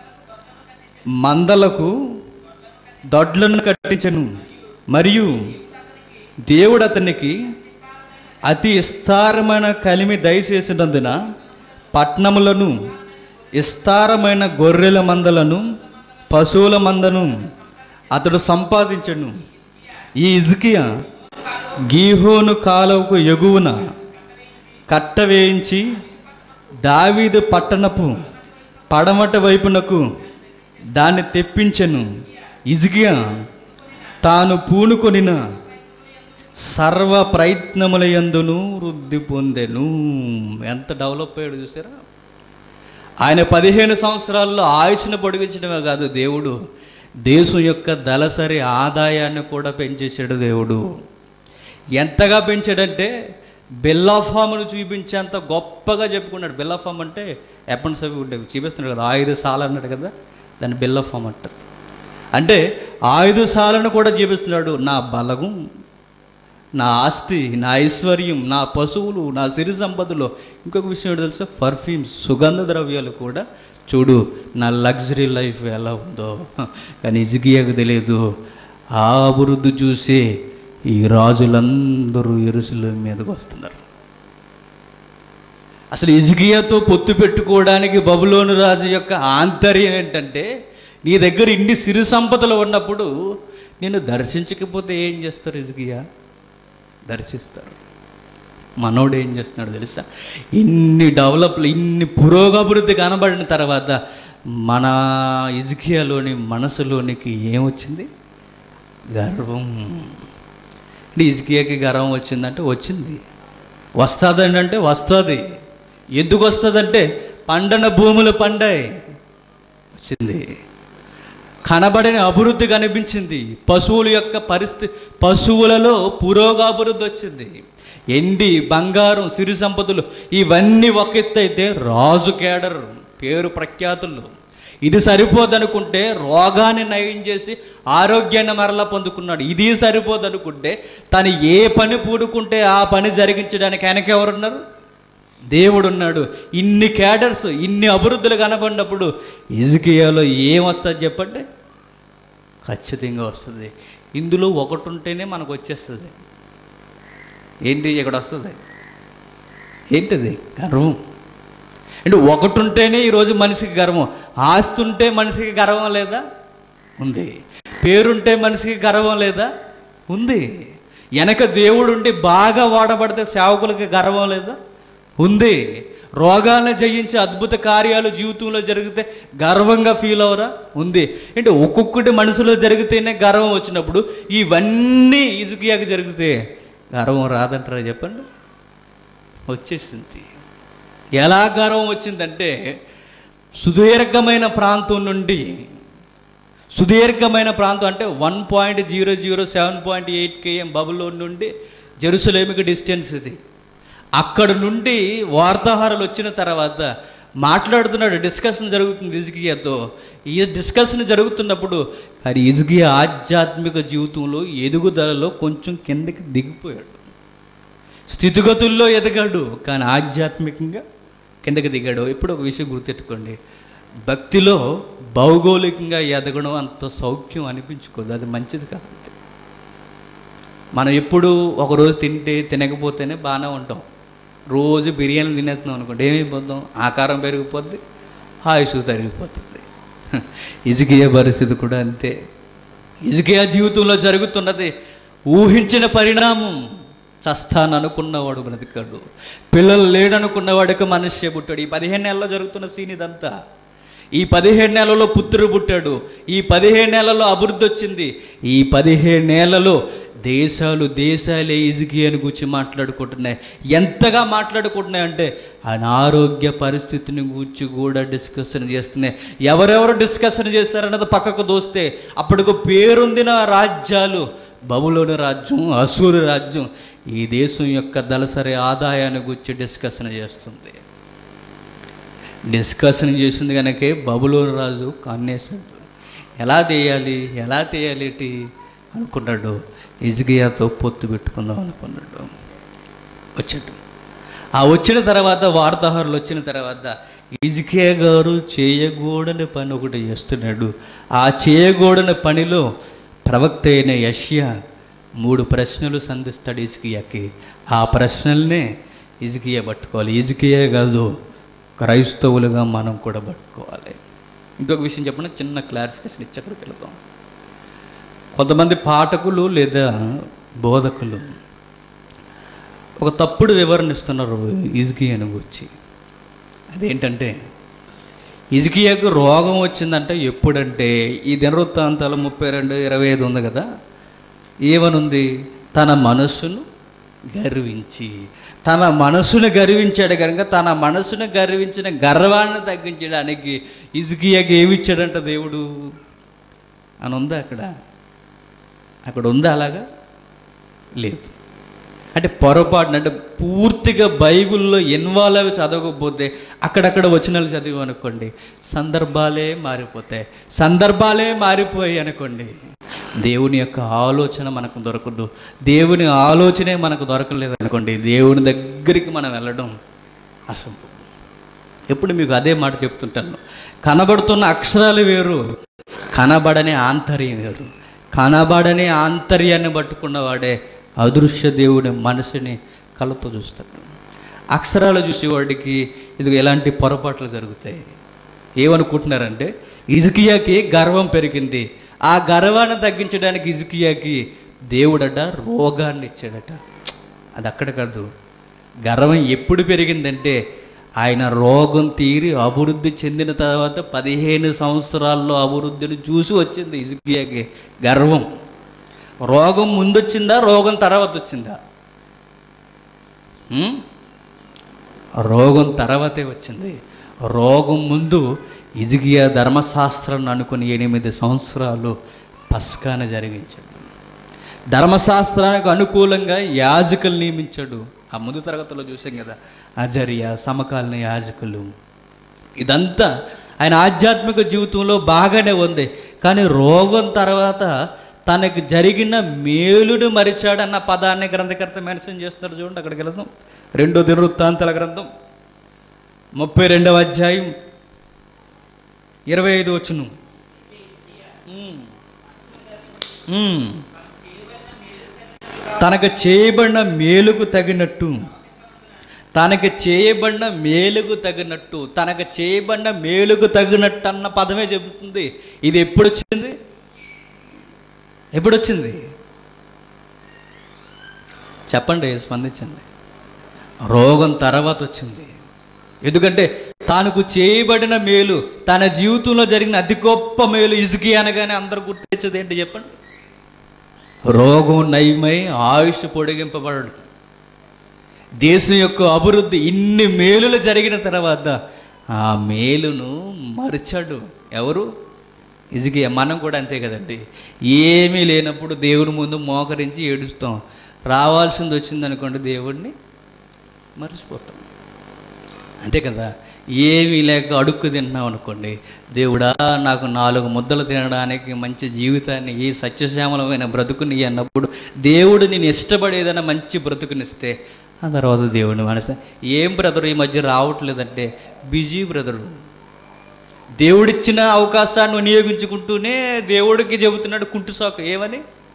మందలకు దొడ్లను కట్టించను మరియు దేవుడు అతనికి అతి విస్తారమైన కలిమి దయచేసినందున పట్నములను విస్తారమైన గొర్రెల మందలను పశువుల మందను అతడు సంపాదించను ఈ ఇజ్కియా గీహోను కాలువకు ఎగువన కట్ట వేయించి దావీదు పట్టణపు పడమట వైపునకు దాన్ని తెప్పించెను ఇజ్కియా తాను పూనుకొనిన సర్వ ప్రయత్నముల యందును వృద్ధి పొందెను ఎంత డెవలప్ అయ్యాడు చూసారా ఆయన పదిహేను సంవత్సరాల్లో ఆయుష్ను పొడిగించడమే కాదు దేవుడు దేశం యొక్క దళసరి ఆదాయాన్ని కూడా పెంచేశాడు దేవుడు ఎంతగా పెంచాడంటే బెల్లాఫామ్ను చూపించేంత గొప్పగా చెప్పుకున్నాడు బెల్లాఫామ్ అంటే ఎప్పన్స్ అవి ఉండేవి చూపిస్తున్నాడు కదా ఆయుధ సాల అన్నాడు కదా దాన్ని బెల్లాఫామ్ అంటారు అంటే ఆయుధ సాలను కూడా చూపిస్తున్నాడు నా బలగం నా ఆస్తి నా ఐశ్వర్యం నా పశువులు నా సిరి సంపదలు ఇంకొక విషయం ఏంటో తెలుసా పర్ఫ్యూమ్స్ సుగంధ ద్రవ్యాలు కూడా చూడు నా లగ్జరీ లైఫ్ ఎలా ఉందో కానీ ఇజిగియాకు తెలియదు ఆ అభివృద్ధి చూసి ఈ రాజులందరూ ఎరుసల మీదకి వస్తున్నారు అసలు ఇజిగియాతో పొత్తు పెట్టుకోవడానికి బబులోను రాజు యొక్క ఆంతర్యం ఏంటంటే నీ దగ్గర ఇన్ని సిరి సంపదలు ఉన్నప్పుడు నేను దర్శించకపోతే ఏం చేస్తారు ఇజిగియా దర్శిస్తారు మనోడు ఏం చేస్తున్నాడు తెలుసా ఇన్ని డెవలప్లు ఇన్ని పురోగభివృద్ధి కనబడిన తర్వాత మన ఇజ్కియాలోని మనసులోనికి ఏమొచ్చింది గర్వం అంటే ఇజ్కియాకి గర్వం వచ్చిందంటే వచ్చింది వస్తుందండి అంటే వస్తుంది ఎందుకు వస్తుందంటే పండన భూములు పండాయి వచ్చింది కనబడిన అభివృద్ధి కనిపించింది పశువుల యొక్క పరిస్థితి పశువులలో పురోగాభివృద్ధి వచ్చింది ఎండి బంగారం సిరి సంపదలు ఇవన్నీ ఒక ఎత్తు అయితే రాజు కేడర్ పేరు ప్రఖ్యాతులు ఇది సరిపోదనుకుంటే రోగాన్ని నయం చేసి ఆరోగ్యాన్ని మరలా పొందుకున్నాడు ఇది సరిపోదనుకుంటే తను ఏ పని పూడుకుంటే ఆ పని జరిగించడానికి వెనక ఎవరున్నారు దేవుడు ఉన్నాడు ఇన్ని క్యాడర్స్ ఇన్ని అభివృద్ధులు కనబడినప్పుడు ఇజకియాలో ఏం వస్తుంది చెప్పండి ఖచ్చితంగా వస్తుంది ఇందులో ఒకటి ఉంటేనే మనకు వచ్చేస్తుంది ఏంటి ఇక్కడ వస్తుంది ఏంటిది గర్వం అంటే ఒకటి ఉంటేనే ఈరోజు మనిషికి గర్వం ఆస్తి ఉంటే మనిషికి గర్వం లేదా ఉంది పేరుంటే మనిషికి గర్వం లేదా ఉంది వెనక దేవుడు ఉండి బాగా వాడబడితే సేవకులకి గర్వం లేదా ఉంది రోగాలను జయించే అద్భుత కార్యాలు జీవితంలో జరిగితే గర్వంగా ఫీల్ అవరా ఉంది అంటే ఒక్కొక్కటి మనసులో జరిగితేనే గర్వం వచ్చినప్పుడు ఇవన్నీ ఇజుకియాకి జరిగితే గర్వం రాదంటారా చెప్పండి వచ్చేసింది ఎలా గర్వం వచ్చిందంటే సుదీర్ఘమైన ప్రాంతం నుండి సుదీర్ఘమైన ప్రాంతం అంటే one point zero zero seven point eight KM బబులో నుండి జెరూసలేమికి డిస్టెన్స్ ఇది అక్కడ నుండి వార్తాహారాలు వచ్చిన తర్వాత మాట్లాడుతున్నాడు డిస్కషన్ జరుగుతుంది ఇజ్గియాతో ఈ డిస్కషన్ జరుగుతున్నప్పుడు కానీ ఇజ్గియా ఆధ్యాత్మిక జీవితంలో ఎదుగుదలలో కొంచెం కిందకి దిగిపోయాడు స్థితిగతుల్లో ఎదగాడు కానీ ఆధ్యాత్మికంగా కిందకి దిగాడు ఇప్పుడు ఒక విషయం గుర్తెట్టుకోండి భక్తిలో భౌగోళికంగా ఎదగడం అంత సౌఖ్యం అనిపించుకోదు అది మంచిది కాదు మనం ఎప్పుడు ఒకరోజు తింటే తినకపోతేనే బాగానే ఉంటాం రోజు బిర్యానీ తినేస్తున్నాం అనుకోండి ఏమైపోతాం ఆకారం పెరిగిపోద్ది ఆయుష్ తరిగిపోతుంది ఇజకియా పరిస్థితి కూడా అంతే ఇజకియా జీవితంలో జరుగుతున్నది ఊహించిన పరిణామం చస్తాను అనుకున్నవాడు బ్రతికాడు పిల్లలు లేడనుకున్నవాడికి మనిషి పుట్టాడు ఈ పదిహేను నెలల్లో జరుగుతున్న సీన్ ఇదంతా ఈ పదిహేడు నెలలో పుత్రుడు పుట్టాడు ఈ పదిహేడు నెలలో అభివృద్ధి వచ్చింది ఈ పదిహేడు నెలలో దేశాలు దేశాలే ఇజికియని గురించి మాట్లాడుకుంటున్నాయి ఎంతగా మాట్లాడుకుంటున్నాయి అంటే ఆయన ఆరోగ్య పరిస్థితిని గురించి కూడా డిస్కషన్ చేస్తున్నాయి ఎవరెవరు డిస్కషన్ చేస్తారన్నది పక్కకు దోస్తే అప్పటికి పేరొందిన రాజ్యాలు బబులోని రాజ్యం అసూరు రాజ్యం ఈ దేశం యొక్క దళసరి ఆదాయాన్ని గురించి డిస్కషన్ చేస్తుంది డిస్కషన్ చేసింది కనుకే బబులోని రాజు కన్నేశాడు ఎలా తీయాలి ఎలా తీయాలి ఏంటి అనుకున్నాడు ఇజ్గియాతో పొత్తు పెట్టుకుందాం అనుకున్నాడు వచ్చాడు ఆ వచ్చిన తర్వాత వార్తాహరులు వచ్చిన తర్వాత ఇజ్కియా గారు చేయకూడని పని ఒకటి చేస్తున్నాడు ఆ చేయకూడని పనిలో ప్రవక్త అయిన యష్యా మూడు ప్రశ్నలు సంధిస్తాడు ఇజ్కియాకి ఆ ప్రశ్నల్నే ఇజ్కియా పట్టుకోవాలి ఇజ్కియా కాదు క్రైస్తవులుగా మనం కూడా పట్టుకోవాలి ఇంకొక విషయం చెప్పండి చిన్న క్లారిఫికేషన్ ఇచ్చి అక్కడికి వెళ్దాం కొంతమంది పాఠకులు లేదా బోధకులు ఒక తప్పుడు వివరణ ఇస్తున్నారు ఇజ్కియాను గురించి అదేంటంటే ఇజ్కియాకు రోగం వచ్చిందంటే ఎప్పుడంటే ఈ దినవృత్తాంతాలు ముప్పై రెండు ఇరవై ఐదు ఉంది కదా ఏమనుంది తన మనస్సును గర్వించి తన మనస్సును గర్వించాడు కనుక తన మనస్సును గర్వించిన గర్వాన్ని తగ్గించడానికి ఇజ్కియాకి ఏమి ఇచ్చాడంట దేవుడు అని ఉందా అక్కడ అక్కడ ఉందా అలాగా లేదు అంటే పొరపాటున అంటే పూర్తిగా బైబిల్లో ఇన్వాల్వ్ అవి చదవకపోతే అక్కడక్కడ వచనాలు చదివి అనుకోండి సందర్భాలే మారిపోతాయి సందర్భాలే మారిపోయాయి అనుకోండి దేవుని యొక్క ఆలోచన మనకు దొరకదు దేవుని ఆలోచనే మనకు దొరకలేదు అనుకోండి దేవుని దగ్గరికి మనం వెళ్ళడం అసంభవం ఎప్పుడు మీకు అదే మాట చెప్తుంటాను కనబడుతున్న అక్షరాలు వేరు కనబడని ఆంతర్యం వేరు కనబడని ఆంతర్యాన్ని పట్టుకున్నవాడే అదృశ్య దేవుడి మనసుని కళ్ళతో చూస్తాడు అక్షరాలు చూసేవాడికి ఇది ఎలాంటి పొరపాట్లు జరుగుతాయి ఏమనుకుంటున్నారంటే ఇజకియాకి గర్వం పెరిగింది ఆ గర్వాన్ని తగ్గించడానికి ఇజకియాకి దేవుడట రోగాన్ని ఇచ్చాడట అది అక్కడ కాదు గర్వం ఎప్పుడు పెరిగిందంటే ఆయన రోగం తీరి అభివృద్ధి చెందిన తర్వాత పదిహేను సంవత్సరాల్లో అభివృద్ధిని చూసి వచ్చింది ఇజకియాకి గర్వం రోగం ముందొచ్చిందా రోగం తర్వాత వచ్చిందా ఉం? రోగం తర్వాతే వచ్చింది రోగం ముందు ఇజిగియా ధర్మశాస్త్రాన్ని అనుకుని ఎనిమిది సంవత్సరాలు పస్కాన జరిగించాడు ధర్మశాస్త్రానికి అనుకూలంగా యాజకులు నియమించాడు ఆ ముందు తరగతిలో చూసాం కదా అజర్య సమకాలీన యాజకులు ఇదంతా ఆయన ఆధ్యాత్మిక జీవితంలో బాగానే ఉంది కానీ రోగం తర్వాత తనకు జరిగిన మేలుడు మరిచాడన్న పదాన్ని గ్రంథకర్త మెన్షన్ చేస్తున్నారు చూడండి అక్కడికి వెళ్దాం రెండో దినవృత్తాంతాల గ్రంథం ముప్పై రెండవ అధ్యాయం ఇరవై ఐదు వచ్చును తనకు చేయబడిన మేలుకు తగినట్టు తనకు చేయబడిన మేలుకు తగినట్టు తనకు చేయబడిన మేలుకు తగినట్టు అన్న పదమే చెబుతుంది ఇది ఎప్పుడు వచ్చింది ఎప్పుడు వచ్చింది చెప్పండి స్పందించండి రోగం తర్వాత వచ్చింది ఎందుకంటే తనకు చేయబడిన మేలు తన జీవితంలో జరిగిన అతి గొప్ప మేలు ఇసుకి అనగానే అందరూ గుర్తించేది ఏంటి చెప్పండి రోగం నయమై ఆయుష్ పొడిగింపబడడు దేశం యొక్క అభివృద్ధి ఇన్ని మేలులు జరిగిన తర్వాత ఆ మేలును మరిచాడు ఎవరు ఇజిగియ మనం కూడా అంతే కదండి ఏమీ లేనప్పుడు దేవుని ముందు మోకరించి ఏడుస్తాం రావాల్సింది వచ్చింది అనుకోండి దేవుడిని మర్చిపోతాం అంతే కదా ఏమీ లేక అడుక్కు తింటున్నాం అనుకోండి దేవుడా నాకు నాలుగు ముద్దలు తినడానికి మంచి జీవితాన్ని ఈ సత్యశ్యామలమైన బ్రతుకుని అన్నప్పుడు దేవుడు నేను ఇష్టపడేదన్న మంచి బ్రతుకునిస్తే ఆ తర్వాత దేవుడిని మనస్తే ఏం బ్రదరు ఈ మధ్య రావట్లేదంటే బిజీ బ్రదరు దేవుడిచ్చిన అవకాశాన్ని వినియోగించుకుంటూనే దేవుడికి చెబుతున్నాడు కుంటు సాకు ఏమని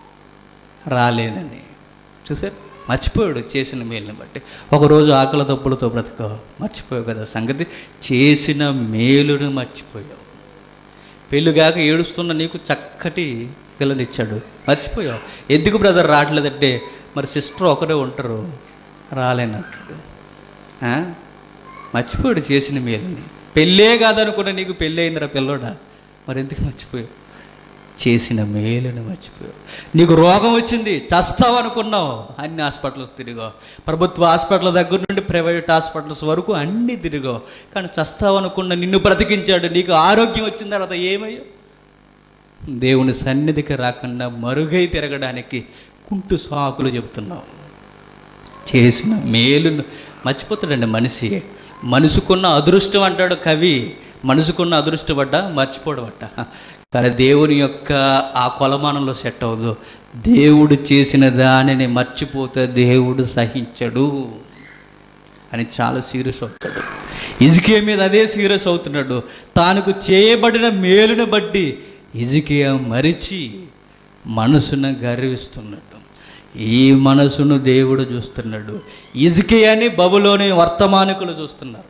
రాలేదని చూసారు మర్చిపోయాడు చేసిన మేలుని బట్టి ఒకరోజు ఆకలి తప్పులతో బ్రతక మర్చిపోయావు కదా సంగతి చేసిన మేలును మర్చిపోయావు పెళ్ళిగాక ఏడుస్తున్న నీకు చక్కటి పిల్లనిచ్చాడు మర్చిపోయావు ఎందుకు బ్రదర్ రావట్లేదంటే మరి సిస్టర్ ఒకరే ఉంటారు రాలేనట్టు ఆ? మర్చిపోయాడు చేసిన మేలుని పెళ్ళే కాదనుకున్న నీకు పెళ్ళి అయిందిరా పిల్లోడా మరి ఎందుకు మర్చిపోయావు చేసిన మేలుని మర్చిపోయావు నీకు రోగం వచ్చింది చస్తావు అనుకున్నావు అన్ని హాస్పిటల్స్ తిరిగావు ప్రభుత్వ హాస్పిటల్ దగ్గర నుండి ప్రైవేట్ హాస్పిటల్స్ వరకు అన్నీ తిరిగావు కానీ చస్తావు అనుకున్న నిన్ను బ్రతికించాడు నీకు ఆరోగ్యం వచ్చిన తర్వాత ఏమయ్యో దేవుని సన్నిధికి రాకుండా మరుగై తిరగడానికి కుంటు సాకులు చెబుతున్నావు చేసిన మేలును మర్చిపోతాడండి మనిషి మనసుకున్న అదృష్టం అంటాడు కవి మనసుకున్న అదృష్టం పడ్డ మర్చిపోవడమట కానీ దేవుని యొక్క ఆ కొలమానంలో సెట్ అవ్వదు దేవుడు చేసిన దానిని మర్చిపోతే దేవుడు సహించడు అని చాలా సీరియస్ అవుతాడు ఇజికియా మీద అదే సీరియస్ అవుతున్నాడు తానుకు చేయబడిన మేలును బట్టి ఇజికియా మరిచి మనసును గర్విస్తున్నాడు ఈ మనసును దేవుడు చూస్తున్నాడు ఇజికియాని బబులోని వర్తమానికులు చూస్తున్నారు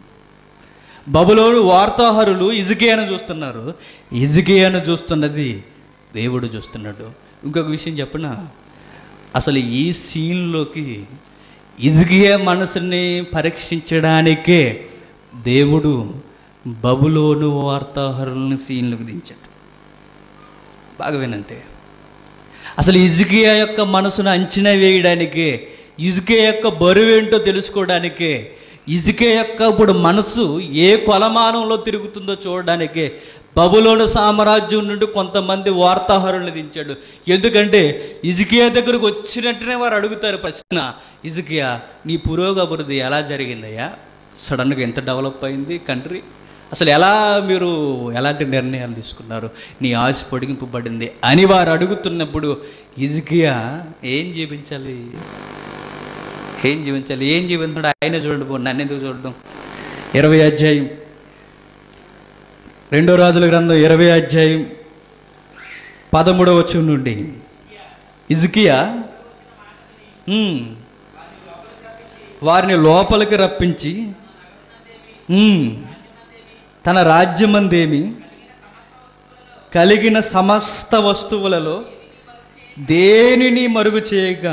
బబులోను వార్తాహరులు ఇజికియాను చూస్తున్నారు ఇజికియాను చూస్తున్నది దేవుడు చూస్తున్నాడు ఇంకొక విషయం చెప్పనా అసలు ఈ సీన్లోకి ఇదిగే మనసుని పరీక్షించడానికే దేవుడు బబులోను వార్తాహరులను సీన్లోకి దించాడు బాగా వినంటే అసలు ఇజుకియా యొక్క మనసును అంచనా వేయడానికే ఇజుకే యొక్క బరువేంటో తెలుసుకోవడానికే ఇజుకే యొక్క ఇప్పుడు మనసు ఏ కొలమానంలో తిరుగుతుందో చూడడానికే బబులోను సామ్రాజ్యం నుండి కొంతమంది వార్తాహరులను దించాడు ఎందుకంటే ఇజుకియా దగ్గరకు వచ్చినట్టునే వారు అడుగుతారు ప్రశ్న ఇజుకియా నీ పురోగభివృద్ధి ఎలా జరిగిందయ్యా సడన్గా ఎంత డెవలప్ అయింది కంట్రీ అసలు ఎలా మీరు ఎలాంటి నిర్ణయాలు తీసుకున్నారు నీ ఆశ పొడిగింపబడింది అని వారు అడుగుతున్నప్పుడు ఇజ్కియా ఏం జీవించాలి ఏం జీవించాలి ఏం జీవించాడు ఆయన చూడండి పో నన్ను ఎందుకు చూడడం ఇరవై అధ్యాయం రెండో రాజుల గ్రంథం ఇరవై అధ్యాయం పదమూడవ వచ్చం నుండి ఇజ్కియా ఉమ్, వారిని లోపలికి రప్పించి ఉమ్, తన రాజ్యమందేమి కలిగిన సమస్త వస్తువులలో దేనిని మరుగు చేయక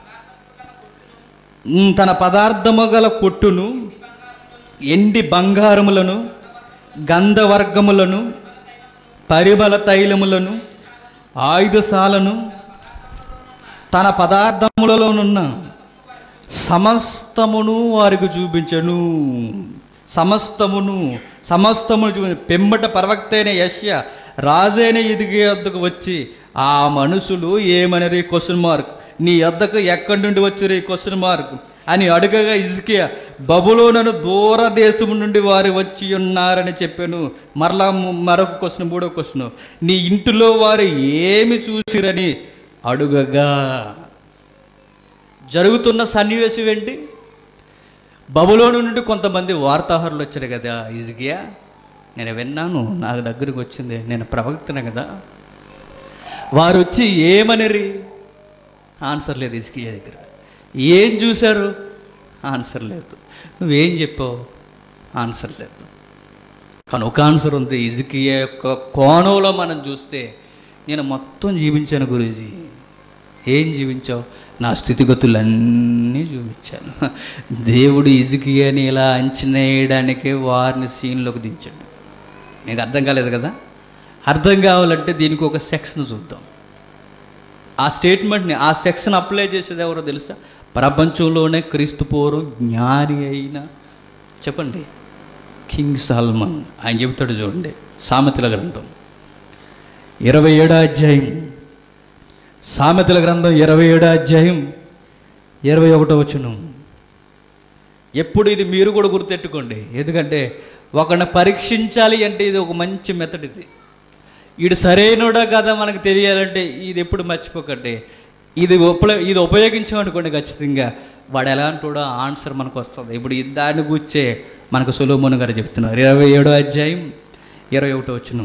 ఉమ్, తన పదార్థము గల కొట్టును ఎండి బంగారములను గంధవర్గములను పరిమళ తైలములను ఆయుధశాలను తన పదార్థములలోనున్న సమస్తమును వారికి చూపించను సమస్తమును సమస్తమును చూపి పెమ్మట ప్రవక్త అయిన యశ్య రాజైన ఇదిగే వద్దకు వచ్చి ఆ మనుషులు ఏమనరి క్వశ్చన్ మార్క్ నీ వద్దకు ఎక్కడి నుండి వచ్చారు ఈ క్వశ్చన్ మార్క్ అని అడుగగా ఇజ్కియా బబులోనను దూరదేశం నుండి వారు వచ్చి ఉన్నారని చెప్పాను మరలా ము- మరొక క్వశ్చన్ మూడో క్వశ్చన్ నీ ఇంటిలో వారు ఏమి చూసిరని అడుగగా జరుగుతున్న సన్నివేశం ఏంటి బబులోను నుండి కొంతమంది వార్తాహరులు వచ్చారు కదా ఇజిగియా నేను విన్నాను నా దగ్గరికి వచ్చింది నేను ప్రవక్తనే కదా వారు వచ్చి ఏమనరి ఆన్సర్ లేదు ఇజికియా దగ్గర ఏం చూశారు ఆన్సర్ లేదు నువ్వేం చెప్పావు ఆన్సర్ లేదు కానీ ఒక ఆన్సర్ ఉంది ఇజికియా యొక్క కోణంలో మనం చూస్తే నేను మొత్తం జీవించాను గురూజీ ఏం జీవించావు నా స్థితిగతులన్నీ చూపించాను దేవుడు ఇజికియని ఇలా అంచనా వేయడానికే వారిని సీన్లోకి దించాడు మీకు అర్థం కాలేదు కదా అర్థం కావాలంటే దీనికి ఒక సెక్షన్ చూద్దాం ఆ స్టేట్మెంట్ని ఆ సెక్షన్ అప్లై చేసేది ఎవరో తెలుసా ప్రపంచంలోనే క్రీస్తు పూర్వం జ్ఞాని అయిన చెప్పండి కింగ్ సల్మాన్ ఆయన చెబుతాడు చూడండి సామెతల గ్రంథం ఇరవై ఏడో అధ్యాయం సామెతల గ్రంథం ఇరవై ఏడో అధ్యాయం ఇరవై ఒకటో వచ్చును ఎప్పుడు ఇది మీరు కూడా గుర్తెట్టుకోండి ఎందుకంటే ఒకరిని పరీక్షించాలి అంటే ఇది ఒక మంచి మెథడ్ ఇది ఈడు సరైనడా కదా మనకు తెలియాలంటే ఇది ఎప్పుడు మర్చిపోకండి ఇది ఉప ఇది ఉపయోగించామనుకోండి ఖచ్చితంగా వాడు ఎలాంటోడో ఆన్సర్ మనకు వస్తుంది ఇప్పుడు ఈ దాన్ని కూర్చే మనకు సులోమోన్ గారు చెప్తున్నారు ఇరవై ఏడో అధ్యాయం ఇరవై ఒకటో వచ్చును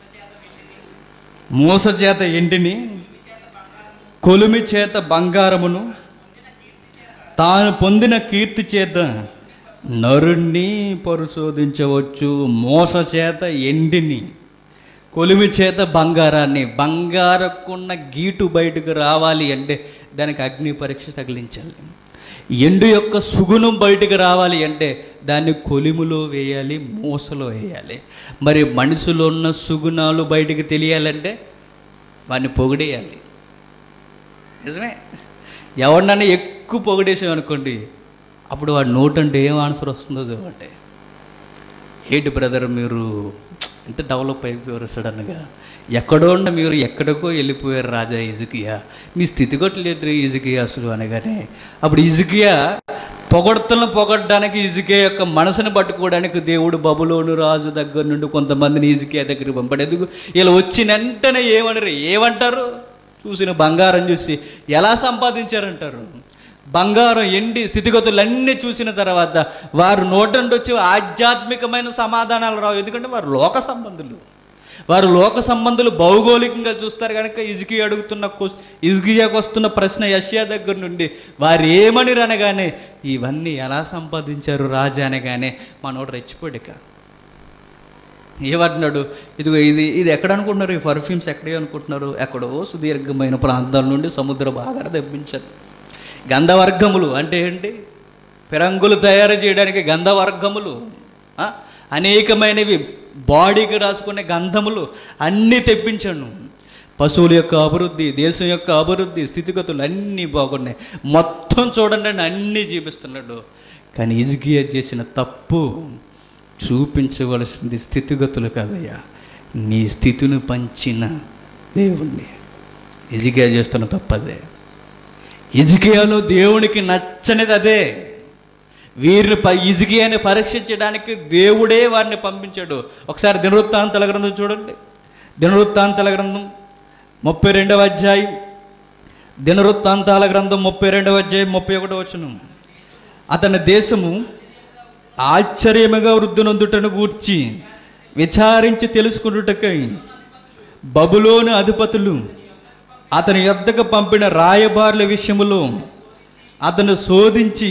మూస చేత ఎండిని కొలిమి చేత బంగారమును తాను పొందిన కీర్తి చేత నరుణ్ణి పరిశోధించవచ్చు మోస చేత ఎండిని కొలిమి చేత బంగారాన్ని బంగారకున్న గీటు బయటకు రావాలి అంటే దానికి అగ్ని పరీక్ష తగిలించాలి ఎండు యొక్క సుగుణం బయటకు రావాలి అంటే దాన్ని కొలిములో వేయాలి మూసలో వేయాలి మరి మనిషిలో ఉన్న సుగుణాలు బయటకు తెలియాలంటే వాడిని పొగిడేయాలి నిజమే ఎవరినైనా ఎక్కువ పొగిడేసాం అనుకోండి అప్పుడు వాడి నోట్ అంటే ఏం ఆన్సర్ వస్తుందో చూడండి ఏంటి బ్రదర్ మీరు ఎంత డెవలప్ అయిపోయారు సడన్గా ఎక్కడో ఉన్న మీరు ఎక్కడికో వెళ్ళిపోయారు రాజా ఇజుకియా మీ స్థితిగతులు ఇజుకియా అసలు అనగానే అప్పుడు ఇజుకియా పొగడ్తలను పొగడ్డానికి ఇజుకే యొక్క మనసును పట్టుకోవడానికి దేవుడు బబులోను రాజు దగ్గర నుండి కొంతమందిని ఇజుకియా దగ్గరికి పంపాడు ఎందుకు ఇలా వచ్చిన వెంటనే ఏమనరు ఏమంటారు చూసిన బంగారం చూసి ఎలా సంపాదించారంటారు బంగారం ఎండి స్థితిగతులన్నీ చూసిన తర్వాత వారు నోటండి వచ్చి ఆధ్యాత్మికమైన సమాధానాలు రావు ఎందుకంటే వారు లోక సంబంధులు వారు లోక సంబంధులు భౌగోళికంగా చూస్తారు కనుక ఇజుకి అడుగుతున్న క్వశ్చ ఇజుకియాకు వస్తున్న ప్రశ్న యష్యా దగ్గర నుండి వారు ఏమని అనగానే ఇవన్నీ ఎలా సంపాదించారు రాజా అనగానే మనోడు రెచ్చిపోడిక ఏమంటున్నాడు ఇదిగో ఇది ఇది ఎక్కడ అనుకుంటున్నారు ఈ పర్ఫ్యూమ్స్ ఎక్కడే అనుకుంటున్నారు ఎక్కడో సుదీర్ఘమైన ప్రాంతాల నుండి సముద్ర భాగాన్ని తెప్పించారు గంధవర్గములు అంటే ఏంటి పిరంగులు తయారు చేయడానికి గంధవర్గములు ఆ? అనేకమైనవి బాడీకి రాసుకునే గంధములు అన్నీ తెప్పించాను పశువుల యొక్క అభివృద్ధి దేశం యొక్క అభివృద్ధి స్థితిగతులు అన్నీ బాగున్నాయి మొత్తం చూడండి అని అన్నీ చూపిస్తున్నాడు కానీ ఇజిగియా చేసిన తప్పు చూపించవలసింది స్థితిగతులు కాదయ్యా నీ స్థితిని పంచిన దేవుణ్ణి ఇజిగియా చేస్తున్న తప్పదే ఇజికియాలో దేవునికి నచ్చనిది అదే వీరిని ప ఇజికియాని పరీక్షించడానికి దేవుడే వారిని పంపించాడు ఒకసారి దినవృత్తాంతల గ్రంథం చూడండి దినవృత్తాంతల గ్రంథం ముప్పై రెండవ అధ్యాయం దినవృత్తాంతాల గ్రంథం ముప్పై రెండవ అధ్యాయం ముప్పై ఒకటో వచనం అతని దేశము ఆశ్చర్యముగా వృద్ధునందుటను గూర్చి విచారించి తెలుసుకున్నటకై బబులోను అధిపతులు అతని యొద్దకు పంపిన రాయబారుల విషయములో అతను శోధించి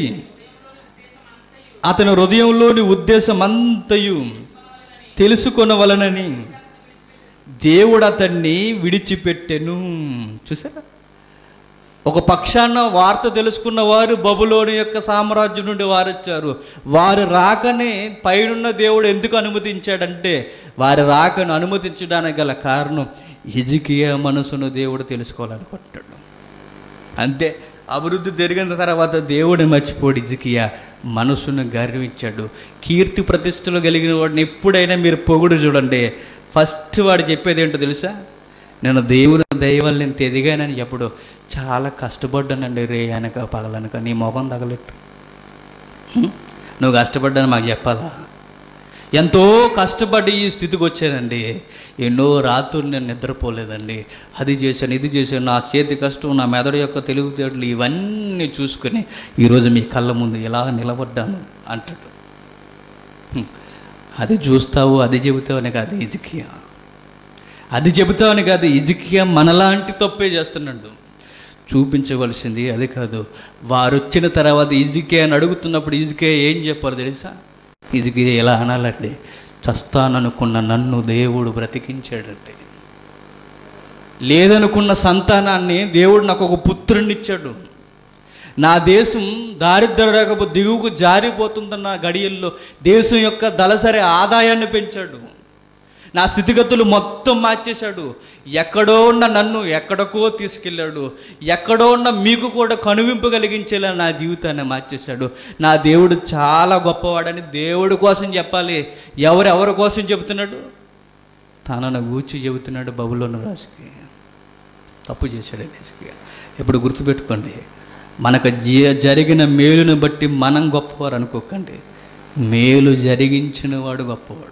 అతని హృదయంలోని ఉద్దేశమంతయు తెలుసుకొనవలనని దేవుడు అతన్ని విడిచిపెట్టెను చూసారా ఒక పక్షాన వార్త తెలుసుకున్న వారు బబులోని యొక్క సామ్రాజ్యం నుండి వారు వచ్చారు వారు రాకనే పైనున్న దేవుడు ఎందుకు అనుమతించాడంటే వారి రాకను అనుమతించడానికి గల కారణం హిజికియా మనసును దేవుడు తెలుసుకోవాలనుకుంటాడు అంతే అభివృద్ధి జరిగిన తర్వాత దేవుడిని మర్చిపోడు ఇజికియా మనసును గర్వించాడు కీర్తి ప్రతిష్టలు కలిగిన వాడిని ఎప్పుడైనా మీరు పొగుడు చూడండి ఫస్ట్ వాడు చెప్పేది ఏంటో తెలుసా నేను దేవుని దైవాలు నేను ఎదిగానని ఎప్పుడు చాలా కష్టపడ్డానండి రే అనక పగలనక నీ మొఖం తగలెట్టు హ్మ్? నువ్వు కష్టపడ్డాను మాకు చెప్పాలా ఎంతో కష్టపడి ఈ స్థితికి వచ్చానండి ఎన్నో రాత్రులు నేను నిద్రపోలేదండి అది చేశాను ఇది చేశాను నా చేతి కష్టం నా మెదడు యొక్క తెలివితేటలు ఇవన్నీ చూసుకుని ఈరోజు మీ కళ్ళ ముందు ఎలా నిలబడ్డాను అంటాడు హ్మ్. అది చూస్తావు అది చెబుతావు అని కాదు ఇజికియా అది చెబుతావని కాదు ఇజికియా మనలాంటి తప్పే చేస్తున్నాడు చూపించవలసింది అది కాదు వారు వచ్చిన తర్వాత ఇజికియా అని అడుగుతున్నప్పుడు ఇజికియా ఏం చెప్పారు తెలుసా ఇజికియా ఎలా అనాలండి చస్తాననుకున్న నన్ను దేవుడు బ్రతికించాడండి లేదనుకున్న సంతానాన్ని దేవుడు నాకు ఒక పుత్రుడిని ఇచ్చాడు నా దేశం దారిద్ర్యపు దిగువకు జారిపోతుందన్న గడియల్లో దేశం యొక్క దళసరి ఆదాయాన్ని పెంచాడు నా స్థితిగతులు మొత్తం మార్చేశాడు ఎక్కడో ఉన్న నన్ను ఎక్కడికో తీసుకెళ్ళాడు ఎక్కడో ఉన్న మీకు కూడా కనువింపు కలిగించేలా నా జీవితాన్ని మార్చేశాడు నా దేవుడు చాలా గొప్పవాడని దేవుడి కోసం చెప్పాలి ఎవరు ఎవరి కోసం చెబుతున్నాడు తనను గూర్చి చెబుతున్నాడు బబులోను రాజుకి తప్పు చేశాడు అనేసి ఇప్పుడు గుర్తుపెట్టుకోండి మనకు జ- జరిగిన మేలును బట్టి మనం గొప్పవారు అనుకోకండి మేలు జరిగించిన వాడు గొప్పవాడు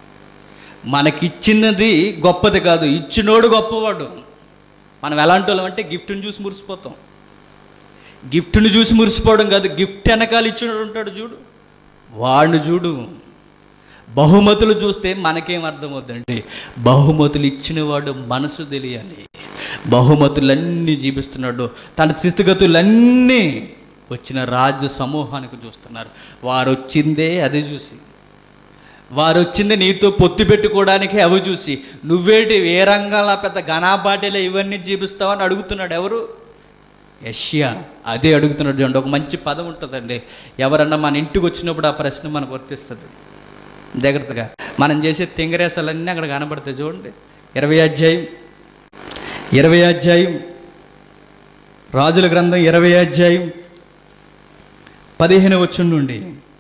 మనకిచ్చినది గొప్పది కాదు ఇచ్చినోడు గొప్పవాడు మనం ఎలాంటి వాళ్ళం అంటే గిఫ్ట్ని చూసి మురిసిపోతాం గిఫ్ట్ని చూసి మురిసిపోవడం కాదు గిఫ్ట్ వెనకాల ఇచ్చినోడు ఉంటాడు చూడు వాడిని చూడు బహుమతులు చూస్తే మనకేం అర్థమవుతుందండి బహుమతులు ఇచ్చినవాడు మనసు తెలియాలి బహుమతులన్నీ జీవిస్తున్నాడు తన స్థితిగతులన్నీ వచ్చిన రాజ్య సమూహానికి చూస్తున్నారు వారు వచ్చిందే అది చూసి వారు వచ్చింది నీతో పొత్తు పెట్టుకోవడానికి అవి చూసి నువ్వేటి ఏ రంగంలో పెద్ద ఘనాపాటిలో ఇవన్నీ జీవిస్తావని అడుగుతున్నాడు ఎవరు యష్యా అదే అడుగుతున్నాడు చూడండి ఒక మంచి పదం ఉంటుందండి ఎవరన్నా మన ఇంటికి వచ్చినప్పుడు ఆ ప్రశ్న మనకు వర్తిస్తుంది జాగ్రత్తగా మనం చేసే తింగరేసాలన్నీ అక్కడ కనబడతాయి చూడండి ఇరవై అధ్యాయం ఇరవై అధ్యాయం రాజుల గ్రంథం ఇరవై అధ్యాయం పదిహేను వచ్చి నుండి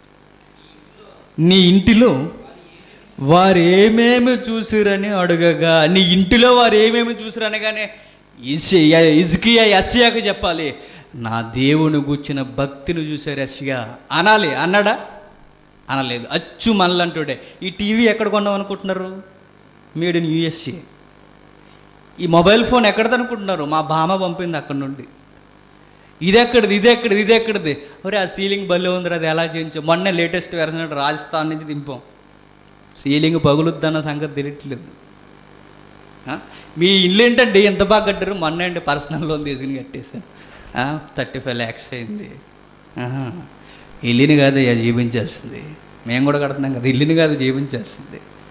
నీ ఇంటిలో వారు ఏమేమి చూసిరని అడగగా నీ ఇంటిలో వారు ఏమేమి చూసిరు అనగానే ఇజ్కియా యస్యాకు చెప్పాలి నా దేవుని గుచ్చిన భక్తిని చూశారు యస్యా అనాలి అన్నాడా అనలేదు అచ్చు మనలంటుడే ఈ టీవీ ఎక్కడ కొన్నాం అనుకుంటున్నారు మేడ్ ఇన్ యూఎస్ఏ ఈ మొబైల్ ఫోన్ ఎక్కడది అనుకుంటున్నారు మా బామ పంపింది అక్కడ నుండి ఇది ఎక్కడిది ఇది ఎక్కడిది ఇది ఎక్కడిది ఒరే ఆ సీలింగ్ బల్లే ఉంది అది ఎలా చేయించు మొన్న లేటెస్ట్ వెర్షన్ రాజస్థాన్ నుంచి దింపాం సీలింగ్ పగులుద్దన్న సంగతి తెలియట్లేదు ఆ? మీ ఇల్లు ఏంటండి ఎంత బాగా కట్టారు మొన్న అండి పర్సనల్ లోన్ తీసుకుని కట్టేశాను థర్టీ ఫైవ్ ల్యాక్స్ అయింది ఆహా. ఇల్లుని కాదు అయ్యా జీవించేస్తుంది మేము కూడా కడుతున్నాం కదా ఇల్లుని కాదు జీవించేస్తుంది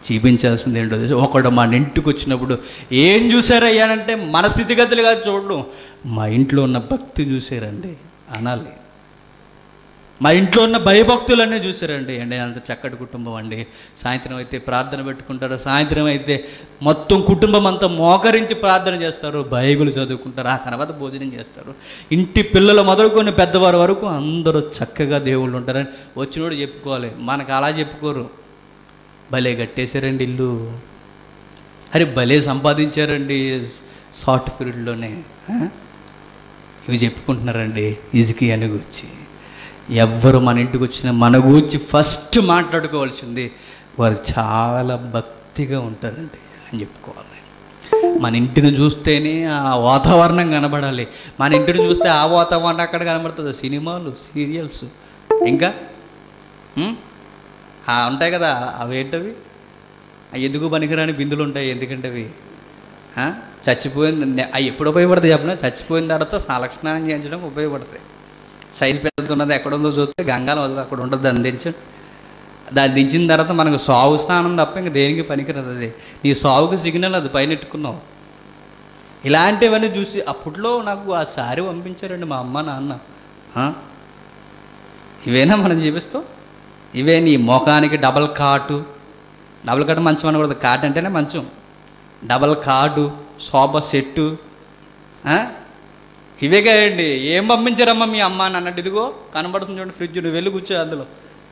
చూపించాల్సింది ఏంటో తెలుసా? ఒకడు మన ఇంటికి వచ్చినప్పుడు ఏం చూసారయ్యానంటే మన స్థితిగతులు కాదు చూడడం మా ఇంట్లో ఉన్న భక్తి చూసారండి అనాలి మా ఇంట్లో ఉన్న భయభక్తులన్నీ చూసారండి అండి అంత చక్కటి కుటుంబం అండి సాయంత్రం అయితే ప్రార్థన పెట్టుకుంటారు సాయంత్రం అయితే మొత్తం కుటుంబం అంతా మోకరించి ప్రార్థన చేస్తారు బైబిల్ చదువుకుంటారు ఆ తర్వాత భోజనం చేస్తారు ఇంటి పిల్లలు మొదలుకొని పెద్దవారి వరకు అందరూ చక్కగా దేవుళ్ళు ఉంటారని వచ్చినోడు చెప్పుకోవాలి మనకు అలా చెప్పుకోరు భలే కట్టేశారండి ఇల్లు అరే భలే సంపాదించారండి షార్ట్ పీరియడ్లోనే ఆ? ఇవి చెప్పుకుంటున్నారండి ఇజికి అని గురించి ఎవ్వరు మన ఇంటికి వచ్చినా మన గురించి ఫస్ట్ మాట్లాడుకోవాల్సింది వారు చాలా భక్తిగా ఉంటారండి అని చెప్పుకోవాలి మన ఇంటిని చూస్తేనే ఆ వాతావరణం కనబడాలి మన ఇంటిని చూస్తే ఆ వాతావరణం అక్కడ కనబడుతుంది సినిమాలు సీరియల్స్ ఇంకా ఉం? ఆ ఉంటాయి కదా అవి ఏంటవి అవి ఎందుకు పనికిరాని బిందులు ఉంటాయి ఎందుకంటే అవి ఆ? చచ్చిపోయింది నే- అవి ఎప్పుడు ఉపయోగపడతాయి చెప్పిన చచ్చిపోయిన తర్వాత సాలక్షణానం చేయించడం ఉపయోగపడతాయి సైజు పెద్దతున్నది ఎక్కడ ఉందో చూస్తే గంగాలో వదిలి అక్కడ ఉంటుంది దాన్ని దించండి దాన్ని దించిన తర్వాత మనకు సాగు స్నానం తప్ప ఇంక దేనికి పనికిరదు అది నీ సాగుకి సిగ్నల్ అది పైన ఎట్టుకున్నావు ఇలాంటివన్నీ చూసి అప్పట్లో నాకు ఆ సారీ పంపించారండి మా అమ్మ నాన్న ఆ? ఇవేనా మనం చూపిస్తాం ఇవే నీ ముఖానికి డబల్ కాటు డబల్ కాటు మంచం అనకూడదు కాట్ అంటేనే మంచం డబల్ కాటు సోఫా సెట్టు ఆ? ఇవే కదండి ఏం పంపించారమ్మా మీ అమ్మ అని అన్నట్టు ఇదిగో కనబడుతుంది చూడండి ఫ్రిడ్జ్ నువ్వు వెళ్ళి కూర్చో అందులో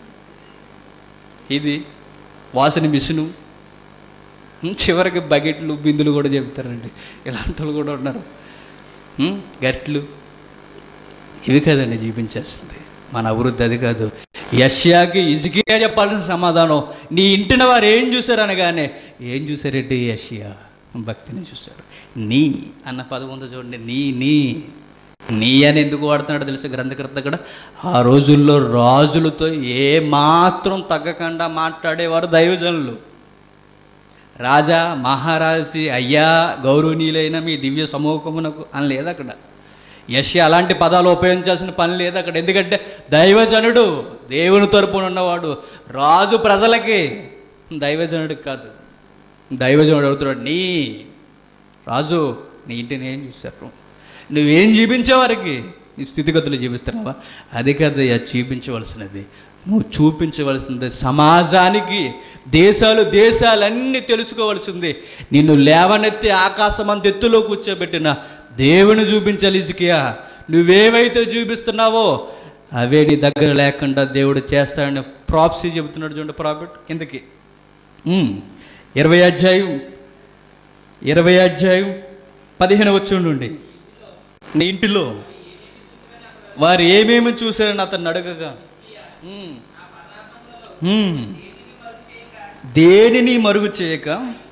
ఇది వాసన మిషను ఉం, చివరికి బకెట్లు బిందులు కూడా చెప్తారండి ఇలాంటి వాళ్ళు కూడా ఉన్నారు ఉం, గట్లు ఇవి కదండి జీవించేస్తుంది మన అభివృద్ధి అది కాదు యష్యాకి ఇసుకే చెప్పాల్సిన సమాధానం నీ ఇంటిన వారు ఏం చూశారు అనగానే ఏం చూశారంటే యష్యా భక్తిని చూశారు నీ అన్న పదం ఉందో చూడండి నీ నీ నీ అని ఎందుకు వాడుతున్నాడో తెలుసు గ్రంథకర్త కూడా ఆ రోజుల్లో రాజులతో ఏ మాత్రం తగ్గకుండా మాట్లాడేవారు దైవజనులు రాజా మహారాజి అయ్యా గౌరవనీయులైన మీ దివ్య సమూహమునకు అని లేదు అక్కడ యశ అలాంటి పదాలు ఉపయోగించాల్సిన పని లేదు అక్కడ ఎందుకంటే దైవజనుడు దేవుని తరపున ఉన్నవాడు రాజు ప్రజలకి దైవజనుడికి కాదు దైవజనుడు అడుగుతున్నాడు నీ రాజు నీ ఇంటిని ఏం చూశారు నువ్వేం చూపించేవారికి నీ స్థితిగతులు చూపిస్తున్నావా అది కదయ్యా చూపించవలసినది నువ్వు చూపించవలసింది సమాజానికి దేశాలు దేశాలన్నీ తెలుసుకోవలసింది నిన్ను లేవనెత్తి ఆకాశం అంత ఎత్తులో కూర్చోబెట్టిన దేవుని చూపించాలి ఇజికియా నువ్వేవైతే చూపిస్తున్నావో అవే నీ దగ్గర లేకుండా దేవుడు చేస్తాడని ప్రాప్సీ చెబుతున్నాడు చూడండి ప్రాఫిట్ కిందకి ఉమ్, ఇరవై అధ్యాయం ఇరవై అధ్యాయం పదిహేను వచ్చి ఉండండి నీ ఇంటిలో వారు ఏమేమి చూశారని అతన్ని అడగగా ఉమ్, ఉమ్, దేనిని మరుగు చేయక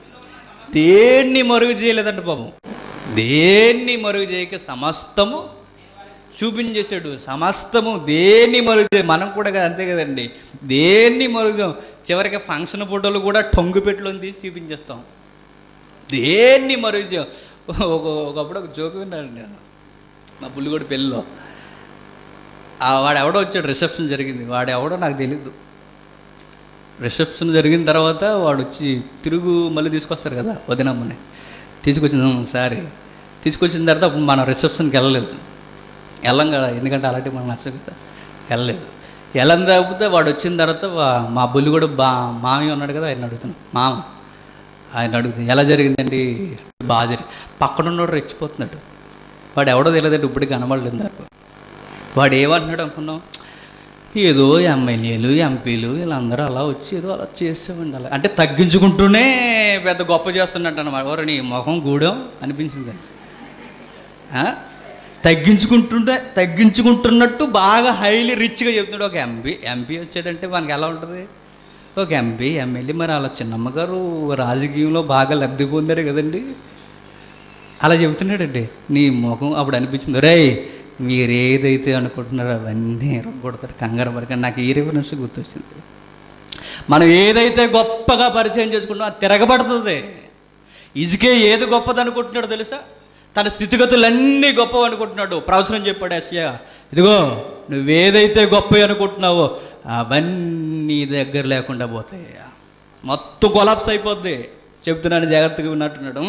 దేన్ని మరుగు చేయలేదంట పాపం దేన్ని మరుగు చేయక సమస్తము చూపించేశాడు సమస్తము దేన్ని మరుగు చే మనం కూడా కదా అంతే కదండి దేన్ని మరుగు చేయం. చివరికి ఫంక్షన్ ఫోటోలు కూడా టొంగు పెట్టులో తీసి చూపించేస్తాం దేన్ని మరుగు చేయం. ఒక ఒకప్పుడు ఒక జోక్ విన్నాను నేను మా పుల్లిగోడి పెళ్ళిలో ఆ వాడు ఎవడో వచ్చాడు రిసెప్షన్ జరిగింది వాడు ఎవడో నాకు తెలీదు రిసెప్షన్ జరిగిన తర్వాత వాడు వచ్చి తిరుగు మళ్ళీ తీసుకొస్తారు కదా వదినమ్మని తీసుకొచ్చిన సారీ తీసుకొచ్చిన తర్వాత అప్పుడు మనం రిసెప్షన్కి వెళ్ళలేదు వెళ్ళం కదా ఎందుకంటే అలాంటివి మనం నచ్చదు కదా వెళ్ళలేదు వెళ్ళని తప్పితే వాడు వచ్చిన తర్వాత వా- మా బుల్లి కూడా బా మామయ్య ఉన్నాడు కదా ఆయన అడుగుతున్నాం మామ ఆయన అడుగుతుంది ఎలా జరిగిందండి బాగా జరిగింది పక్కనున్నోడు రెచ్చిపోతున్నాడు వాడు ఎవడో తెలియదండి ఇప్పటికి కనబడలేదు నాకు వాడు ఏమంటున్నాడు అనుకున్నాం ఏదో ఎమ్మెల్యేలు ఎంపీలు వీళ్ళందరూ అలా వచ్చి ఏదో అలా చేసేవండి అలా అంటే తగ్గించుకుంటూనే పెద్ద గొప్ప చేస్తున్నట్టు అనమాట ఎవరు నీ మొహం గూడెం అనిపించింది ఆ? తగ్గించుకుంటుంటే తగ్గించుకుంటున్నట్టు బాగా హైలీ రిచ్గా చెప్తున్నాడు ఒక ఎంపీ ఎంపీ వచ్చాడంటే మనకి ఎలా ఉంటుంది ఒక ఎంపీ ఎమ్మెల్యే మరి అలా చిన్నమ్మ గారు రాజకీయంలో బాగా లబ్ధి పొందారు కదండి అలా చెబుతున్నాడండి నీ ముఖం అప్పుడు అనిపించింది రే మీరు ఏదైతే అనుకుంటున్నారో అవన్నీ కొడతారు కంగారు పడకండి నాకు ఈ రిఫరెన్స్ గుర్తొచ్చింది మనం ఏదైతే గొప్పగా పరిచయం చేసుకుంటామో అది తిరగబడుతుంది ఇజుకే ఏది గొప్పది అనుకుంటున్నాడో తెలుసా తన స్థితిగతులన్నీ గొప్పవి అనుకుంటున్నాడు ప్రవచనం చెప్పాడు ఎస్య ఇదిగో నువ్వేదైతే గొప్పవి అనుకుంటున్నావో అవన్నీ నీ దగ్గర లేకుండా పోతాయి మొత్తం కొలాప్స్ అయిపోద్ది చెప్తున్నాను జాగ్రత్తగా విన్నట్టున్నాడు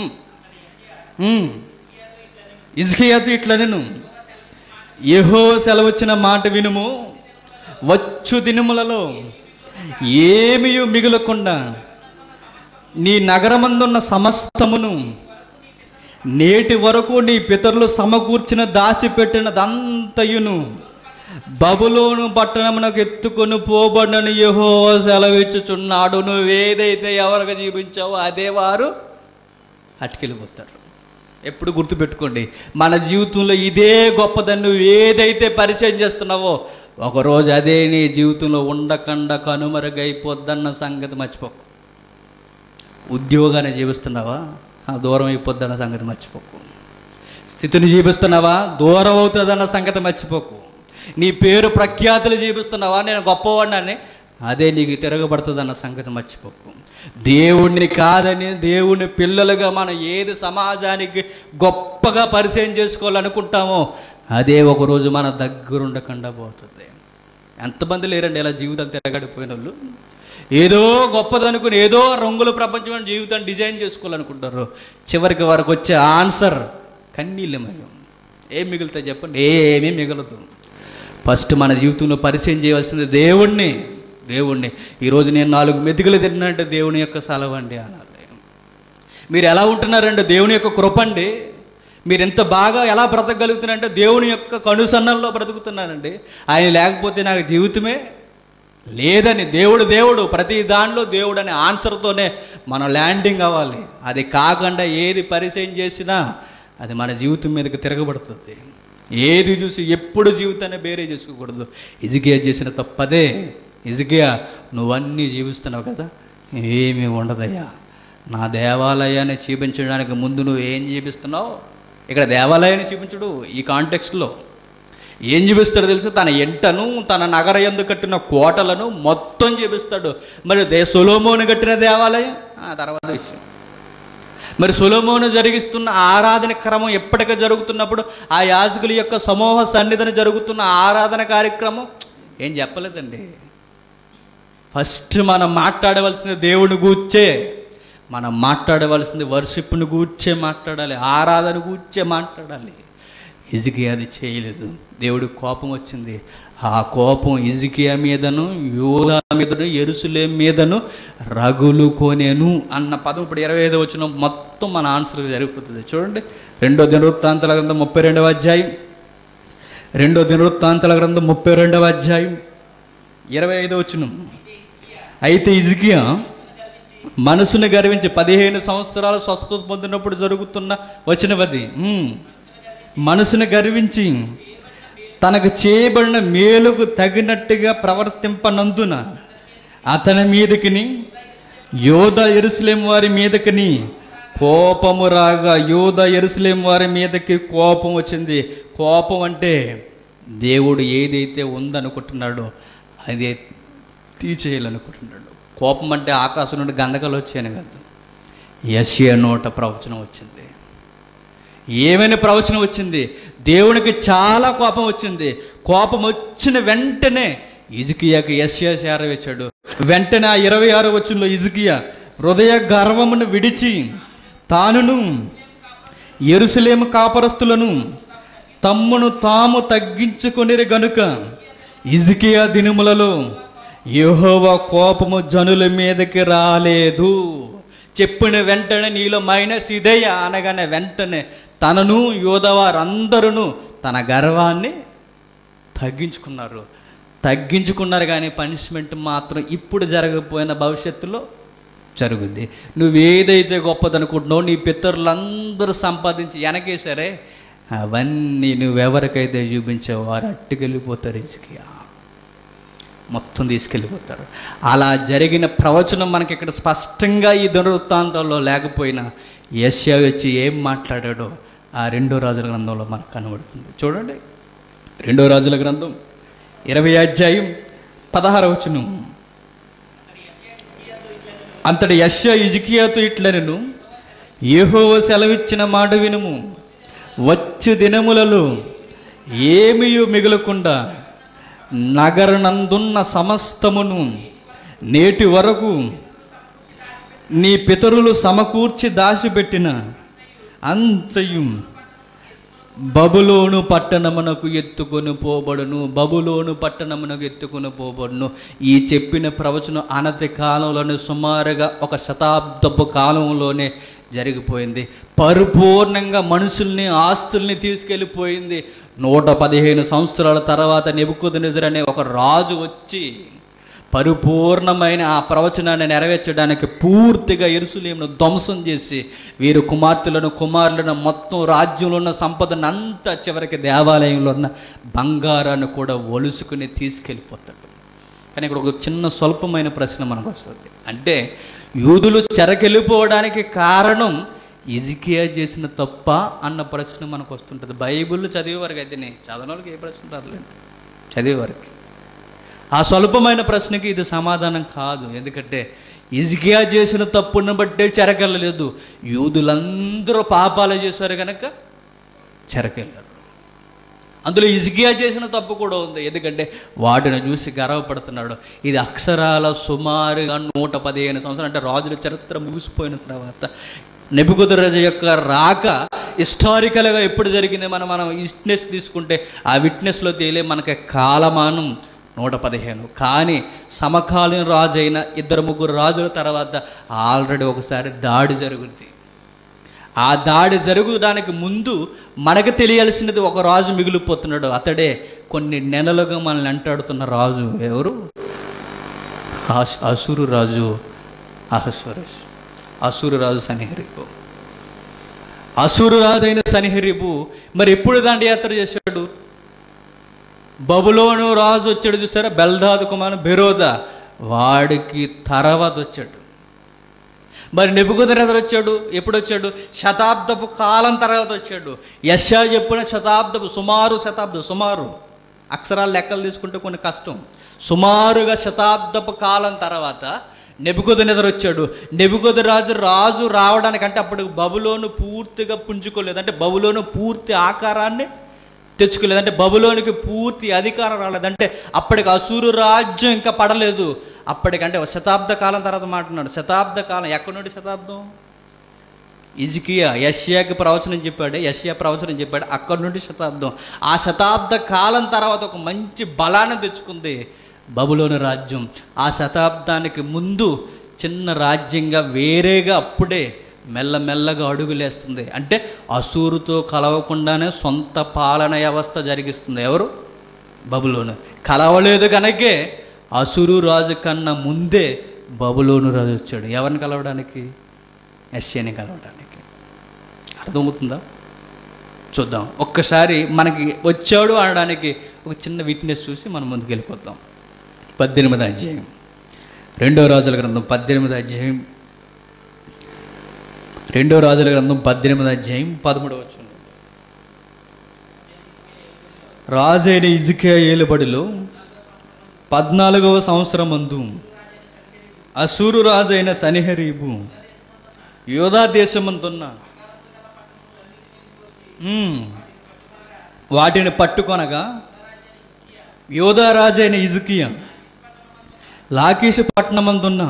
ఇజ్కియాతు ఇట్లా నేను యహో సెలవచ్చిన మాట వినుము వచ్చు దినములలో ఏమీ మిగులకుండా నీ నగరమందున్న సమస్తమును నేటి వరకు నీ పితరులు సమకూర్చిన దాసిపెట్టినదంతయును బబులోను పట్టణమునకు ఎత్తుకొని పోబడినని యహో సెలవిచ్చుచున్నాడు నువ్వేదైతే ఎవరికి జీవించావో అదే వారు అటుకెళ్ళిపోతారు ఎప్పుడు గుర్తుపెట్టుకోండి మన జీవితంలో ఇదే గొప్పదని నువ్వు ఏదైతే పరిచయం చేస్తున్నావో ఒకరోజు అదే నీ జీవితంలో ఉండకుండా కనుమరుగైపోద్దన్న సంగతి మర్చిపోకు ఉద్యోగాన్ని జీవిస్తున్నావా ఆ దూరం అయిపోద్దన్న సంగతి మర్చిపోకు స్థితిని జీవిస్తున్నావా దూరం అవుతుందన్న సంగతి మర్చిపోకు నీ పేరు ప్రఖ్యాతులు జీవిస్తున్నావా నేను గొప్పవాడిని అదే నీకు తిరగబడుతుందన్న సంగతి మర్చిపోకు దేవుణ్ణి కాదని దేవుని పిల్లలుగా మనం ఏది సమాజానికి గొప్పగా పరిచయం చేసుకోవాలనుకుంటామో అదే ఒకరోజు మన దగ్గరుండకుండా పోతుంది ఎంతమంది లేరండి ఇలా జీవితాలు తిరగడిపోయిన వాళ్ళు ఏదో గొప్పదనుకుని ఏదో రంగుల ప్రపంచమైన జీవితాన్ని డిజైన్ చేసుకోవాలనుకుంటారు చివరికి వారికి వచ్చే ఆన్సర్ కన్నీళ్ళమయం ఏం మిగులుతాయి చెప్పండి ఏమీ మిగలదు ఫస్ట్ మన జీవితంలో పరిచయం చేయవలసింది దేవుణ్ణి దేవుణ్ణి ఈరోజు నేను నాలుగు మెతుకులు తిన్నానంటే దేవుని యొక్క సెలవు అండి అనాలి మీరు ఎలా ఉంటున్నారంటే దేవుని యొక్క కృపండి మీరు ఎంత బాగా ఎలా బ్రతకగలుగుతున్నారంటే దేవుని యొక్క కనుసన్నల్లో బ్రతుకుతున్నానండి ఆయన లేకపోతే నాకు జీవితమే లేదని దేవుడు దేవుడు ప్రతి దానిలో దేవుడు అనే ఆన్సర్తోనే మనం ల్యాండింగ్ అవ్వాలి అది కాకుండా ఏది పరిచయం చేసినా అది మన జీవితం మీదకి తిరగబడుతుంది ఏది చూసి ఎప్పుడు జీవితాన్ని బేరే చేసుకోకూడదు ఇజిగియా చేసిన తప్పదే ఇజిగియా నువ్వన్నీ జీవిస్తున్నావు కదా ఏమీ ఉండదయ్యా నా దేవాలయాన్ని చూపించడానికి ముందు నువ్వు ఏం చూపిస్తున్నావు ఇక్కడ దేవాలయాన్ని చూపించడు ఈ కాంటెక్స్ట్లో ఏం చూపిస్తాడు తెలుసు తన ఎంటను తన నగర ఎందు కట్టిన కోటలను మొత్తం చూపిస్తాడు మరి దే సొలోమోను కట్టిన దేవాలయం ఆ తర్వాత విషయం మరి సొలోమోను జరిగిస్తున్న ఆరాధన క్రమం ఎప్పటికీ జరుగుతున్నప్పుడు ఆ యాజకుల యొక్క సమూహ సన్నిధిని జరుగుతున్న ఆరాధన కార్యక్రమం ఏం చెప్పలేదండి ఫస్ట్ మనం మాట్లాడవలసింది దేవుని గూర్చే మనం మాట్లాడవలసింది వర్షిప్ను గూర్చే మాట్లాడాలి ఆరాధన గూర్చే మాట్లాడాలి ఇజికియా అది చేయలేదు దేవుడి కోపం వచ్చింది ఆ కోపం ఇజికియా మీదను యోధా మీదను ఎరుసలే మీదను రగులు కొనేను అన్న పదం ఇప్పుడు ఇరవై ఐదు వచ్చిన మొత్తం మన ఆన్సర్ జరిగిపోతుంది చూడండి రెండో దినవృత్తాంతల గ్రంథం ముప్పై రెండవ అధ్యాయం రెండో దినవృత్తాంతల గ్రంథం ముప్పై రెండవ అధ్యాయం ఇరవై ఐదో వచ్చిన అయితే ఇజికియా మనసును గర్వించి పదిహేను సంవత్సరాలు స్వస్థత పొందినప్పుడు జరుగుతున్న వచ్చినవది ఉమ్. మనసును గర్వించి తనకు చేయబడిన మేలుకు తగినట్టుగా ప్రవర్తింపనందున అతని మీదకిని యోధ ఎరుసలేం వారి మీదకిని కోపము రాగా యోధ ఎరుసలేం వారి మీదకి కోపం వచ్చింది కోపం అంటే దేవుడు ఏదైతే ఉందనుకుంటున్నాడో అదే తీచేయాలనుకుంటున్నాడు కోపం అంటే ఆకాశం నుండి గంధకాలు వచ్చాయని కాదు యషియా నోట ప్రవచనం వచ్చింది ఏమైనా ప్రవచనం వచ్చింది దేవునికి చాలా కోపం వచ్చింది కోపం వచ్చిన వెంటనే ఇజుకియాకి యశ్యా చేరవేశాడు వెంటనే ఆ ఇరవై ఆరో వచ్చంలో ఇజుకియా హృదయ గర్వమును విడిచి తానును ఎరుసలేము కాపరస్తులను తమ్మును తాము తగ్గించుకొనిరి గనుక ఇజికియా దినములలో యెహోవా కోపము జనుల మీదకి రాలేదు చెప్పిన వెంటనే నీలో మైనస్ ఇదయ్యా అనగానే వెంటనే తనను యోధవారందరూ తన గర్వాన్ని తగ్గించుకున్నారు తగ్గించుకున్నారు కానీ పనిష్మెంట్ మాత్రం ఇప్పుడు జరగకపోయిన భవిష్యత్తులో జరుగుద్ది నువ్వేదైతే గొప్పదనుకుంటున్నావు నీ పితరులందరూ సంపాదించి వెనకేసరే అవన్నీ నువ్వెవరికైతే చూపించావో వారు అట్టుకెళ్ళిపోతారు ఇసుకియా మొత్తం తీసుకెళ్ళిపోతారు అలా జరిగిన ప్రవచనం మనకి ఇక్కడ స్పష్టంగా ఈ దునవృత్తాంతంలో లేకపోయినా యశ్యా వచ్చి ఏం మాట్లాడాడో ఆ రెండో రాజుల గ్రంథంలో మనకు కనబడుతుంది చూడండి రెండో రాజుల గ్రంథం ఇరవై అధ్యాయం పదహారవచనం అంతటి యశ ఇజికియాతో ఇట్లనెను యెహోవా సెలవిచ్చిన మాట వినుము వచ్చు దినములలో ఏమియు మిగలకుండా నగరనందున్న సమస్తమును నేటి వరకు నీ పితరులు సమకూర్చి దాచిపెట్టిన అంతయు బబులోను పట్టణమునకు ఎత్తుకొని పోబడును బబులోను పట్టణమునకు ఎత్తుకొని పోబడును ఈ చెప్పిన ప్రవచనం అనతి కాలంలోనే సుమారుగా ఒక శతాబ్దపు కాలంలోనే జరిగిపోయింది పరిపూర్ణంగా మనుషుల్ని ఆస్తుల్ని తీసుకెళ్ళిపోయింది నూట పదిహేను సంవత్సరాల తర్వాత నెబుకుదనిజర్ అనే ఒక రాజు వచ్చి పరిపూర్ణమైన ఆ ప్రవచనాన్ని నెరవేర్చడానికి పూర్తిగా ఎరుసలేమును ధ్వంసం చేసి వీరు కుమార్తెలను కుమారులను మొత్తం రాజ్యంలో ఉన్న సంపదను అంతా చివరికి దేవాలయంలో ఉన్న బంగారాన్ని కూడా ఒలుసుకుని తీసుకెళ్ళిపోతాడు కానీ ఇక్కడ ఒక చిన్న స్వల్పమైన ప్రశ్న మనకు వస్తుంది అంటే యూదులు చెరకెళ్ళిపోవడానికి కారణం ఇజికియా చేసిన తప్ప అన్న ప్రశ్న మనకు వస్తుంటుంది బైబిల్ చదివేవారికి అయితే నేను చదవని వాళ్ళకి ఏ ప్రశ్న రాదులేండి చదివేవారికి ఆ స్వల్పమైన ప్రశ్నకి ఇది సమాధానం కాదు ఎందుకంటే ఇజికియా చేసిన తప్పును బట్టే చెరకెళ్ళలేదు యూదులందరూ పాపాలు చేశారు కనుక చెరకెళ్ళరు అందులో ఇజికియా చేసిన తప్పు కూడా ఉంది ఎందుకంటే వాటిని చూసి గర్వపడుతున్నాడు ఇది అక్షరాల సుమారుగా నూట పదిహేను సంవత్సరాలు అంటే రాజుల చరిత్ర ముగిసిపోయిన తర్వాత నెబుకుదరాజు యొక్క రాక హిస్టారికల్గా ఎప్పుడు జరిగింది మనం మనం విట్నెస్ తీసుకుంటే ఆ విట్నెస్లో తేలే మనకి కాలమానం నూట పదిహేను కానీ సమకాలీన రాజు అయిన ఇద్దరు ముగ్గురు రాజుల తర్వాత ఆల్రెడీ ఒకసారి దాడి జరుగుద్ది ఆ దాడి జరగడానికి ముందు మనకు తెలియాల్సినది ఒక రాజు మిగిలిపోతున్నాడు అతడే కొన్ని నెలలుగా మనల్ని అంటాడుతున్న రాజు ఎవరు ఆశ్- అసురు రాజు అహస్వరస్ అసురు రాజు సనిహరిపు అసురు రాజు అయిన సనిహరిపు మరి ఎప్పుడు దండయాత్ర చేశాడు బబులోను రాజు వచ్చాడు చూసారా బెల్దాదు కుమారు బెరోద వాడికి తర్వాత వచ్చాడు మరి నెబుకుదరెదరు వచ్చాడు ఎప్పుడు వచ్చాడు శతాబ్దపు కాలం తర్వాత వచ్చాడు యశా చెప్పిన శతాబ్దపు సుమారు శతాబ్దం సుమారు అక్షరాలు లెక్కలు తీసుకుంటే కొన్ని కష్టం సుమారుగా శతాబ్దపు కాలం తర్వాత నెబుకొదనెదరు వచ్చాడు నెబుకొద రాజు రాజు రావడానికి అంటే అప్పుడు బబులోను పూర్తిగా పుంజుకోలేదు అంటే బబులోను పూర్తి ఆకారాన్ని తెచ్చుకోలేదు అంటే బబులోనికి పూర్తి అధికారం రాలేదు అంటే అప్పటికి అసూరు రాజ్యం ఇంకా పడలేదు అప్పటికంటే ఒక శతాబ్ద కాలం తర్వాత మాట్లాడు శతాబ్ద కాలం ఎక్కడి నుండి శతాబ్దం ఇజికియా యష్యాకి ప్రవచనం చెప్పాడు యష్యా ప్రవచనం చెప్పాడు అక్కడి నుండి శతాబ్దం ఆ శతాబ్ద కాలం తర్వాత ఒక మంచి బలాన్ని తెచ్చుకుంది బబులోని రాజ్యం ఆ శతాబ్దానికి ముందు చిన్న రాజ్యంగా వేరేగా అప్పుడే మెల్లమెల్లగా అడుగులేస్తుంది అంటే అసూరుతో కలవకుండానే సొంత పాలన వ్యవస్థ జరిగిస్తుంది ఎవరు బబులోను కలవలేదు కనుకే అసురు రాజు కన్నా ముందే బబులోను రాజు వచ్చాడు ఎవరిని కలవడానికి ఎస్ఏని కలవడానికి అర్థమవుతుందా చూద్దాం ఒక్కసారి మనకి వచ్చాడు అనడానికి ఒక చిన్న విట్నెస్ చూసి మనం ముందుకు వెళ్ళిపోతాం పద్దెనిమిది అధ్యాయం రెండో రాజుల గ్రంథం పద్దెనిమిది అధ్యాయం రెండో రాజుల గ్రంథం పద్దెనిమిది అధ్యాయం పదమూడవ వచనం రాజైన ఇజికే ఏలుబడిలో పద్నాలుగవ సంవత్సరం మందు అసూరు రాజైన సనిహరీబు యోధా దేశమంతున్న ఉమ్, వాటిని పట్టుకొనగా యోధా రాజైన ఇజుకియా లాకీషు పట్టణమందున్న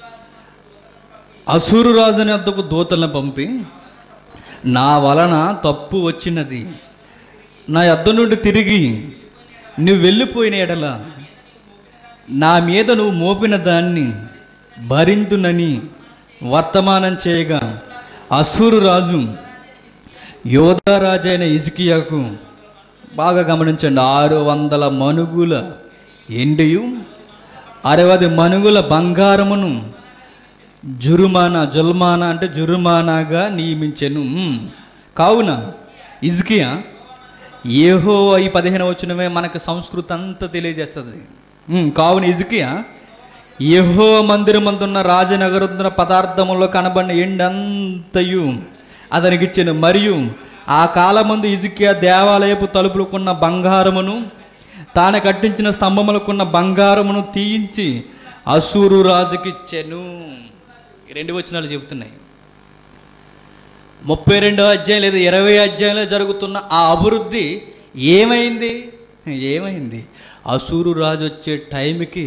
అసూరు రాజుని వద్దకు దూతలను పంపి నా వలన తప్పు వచ్చినది నా యొద్ద నుండి తిరిగి నువ్వు వెళ్ళిపోయిన ఎడల నా మీద నువ్వు మోపిన దాన్ని భరింతునని వర్తమానం చేయగా అసూరు రాజు యోధారాజు అయిన ఇజ్కియాకు బాగా గమనించండి ఆరు వందల మనుగుల ఎండియు అరవది మనుగుల బంగారమును జురుమానా జుల్మానా అంటే జురుమానాగా నియమించెను ఉమ్. కావున ఇజ్కియా ఏహో ఈ పదిహేను వచ్చినవే మనకు సంస్కృతి అంతా తెలియజేస్తుంది ఉమ్, కావున ఇజ్కియా ఏహో మందిరమందున్న రాజనగరున్న పదార్థములో కనబడిన ఎండంతయు అతనికి ఇచ్చాను మరియు ఆ కాలమందు ఇజికియా దేవాలయపు తలుపులకున్న బంగారమును తాను కట్టించిన స్తంభములకున్న బంగారమును తీయించి అసూరు రాజుకిచ్చెను ఈ రెండు వచనాలు చెబుతున్నాయి ముప్పై రెండో అధ్యాయం లేదా ఇరవై అధ్యాయంలో జరుగుతున్న ఆ అభివృద్ధి ఏమైంది ఏమైంది అసూరు రాజు వచ్చే టైంకి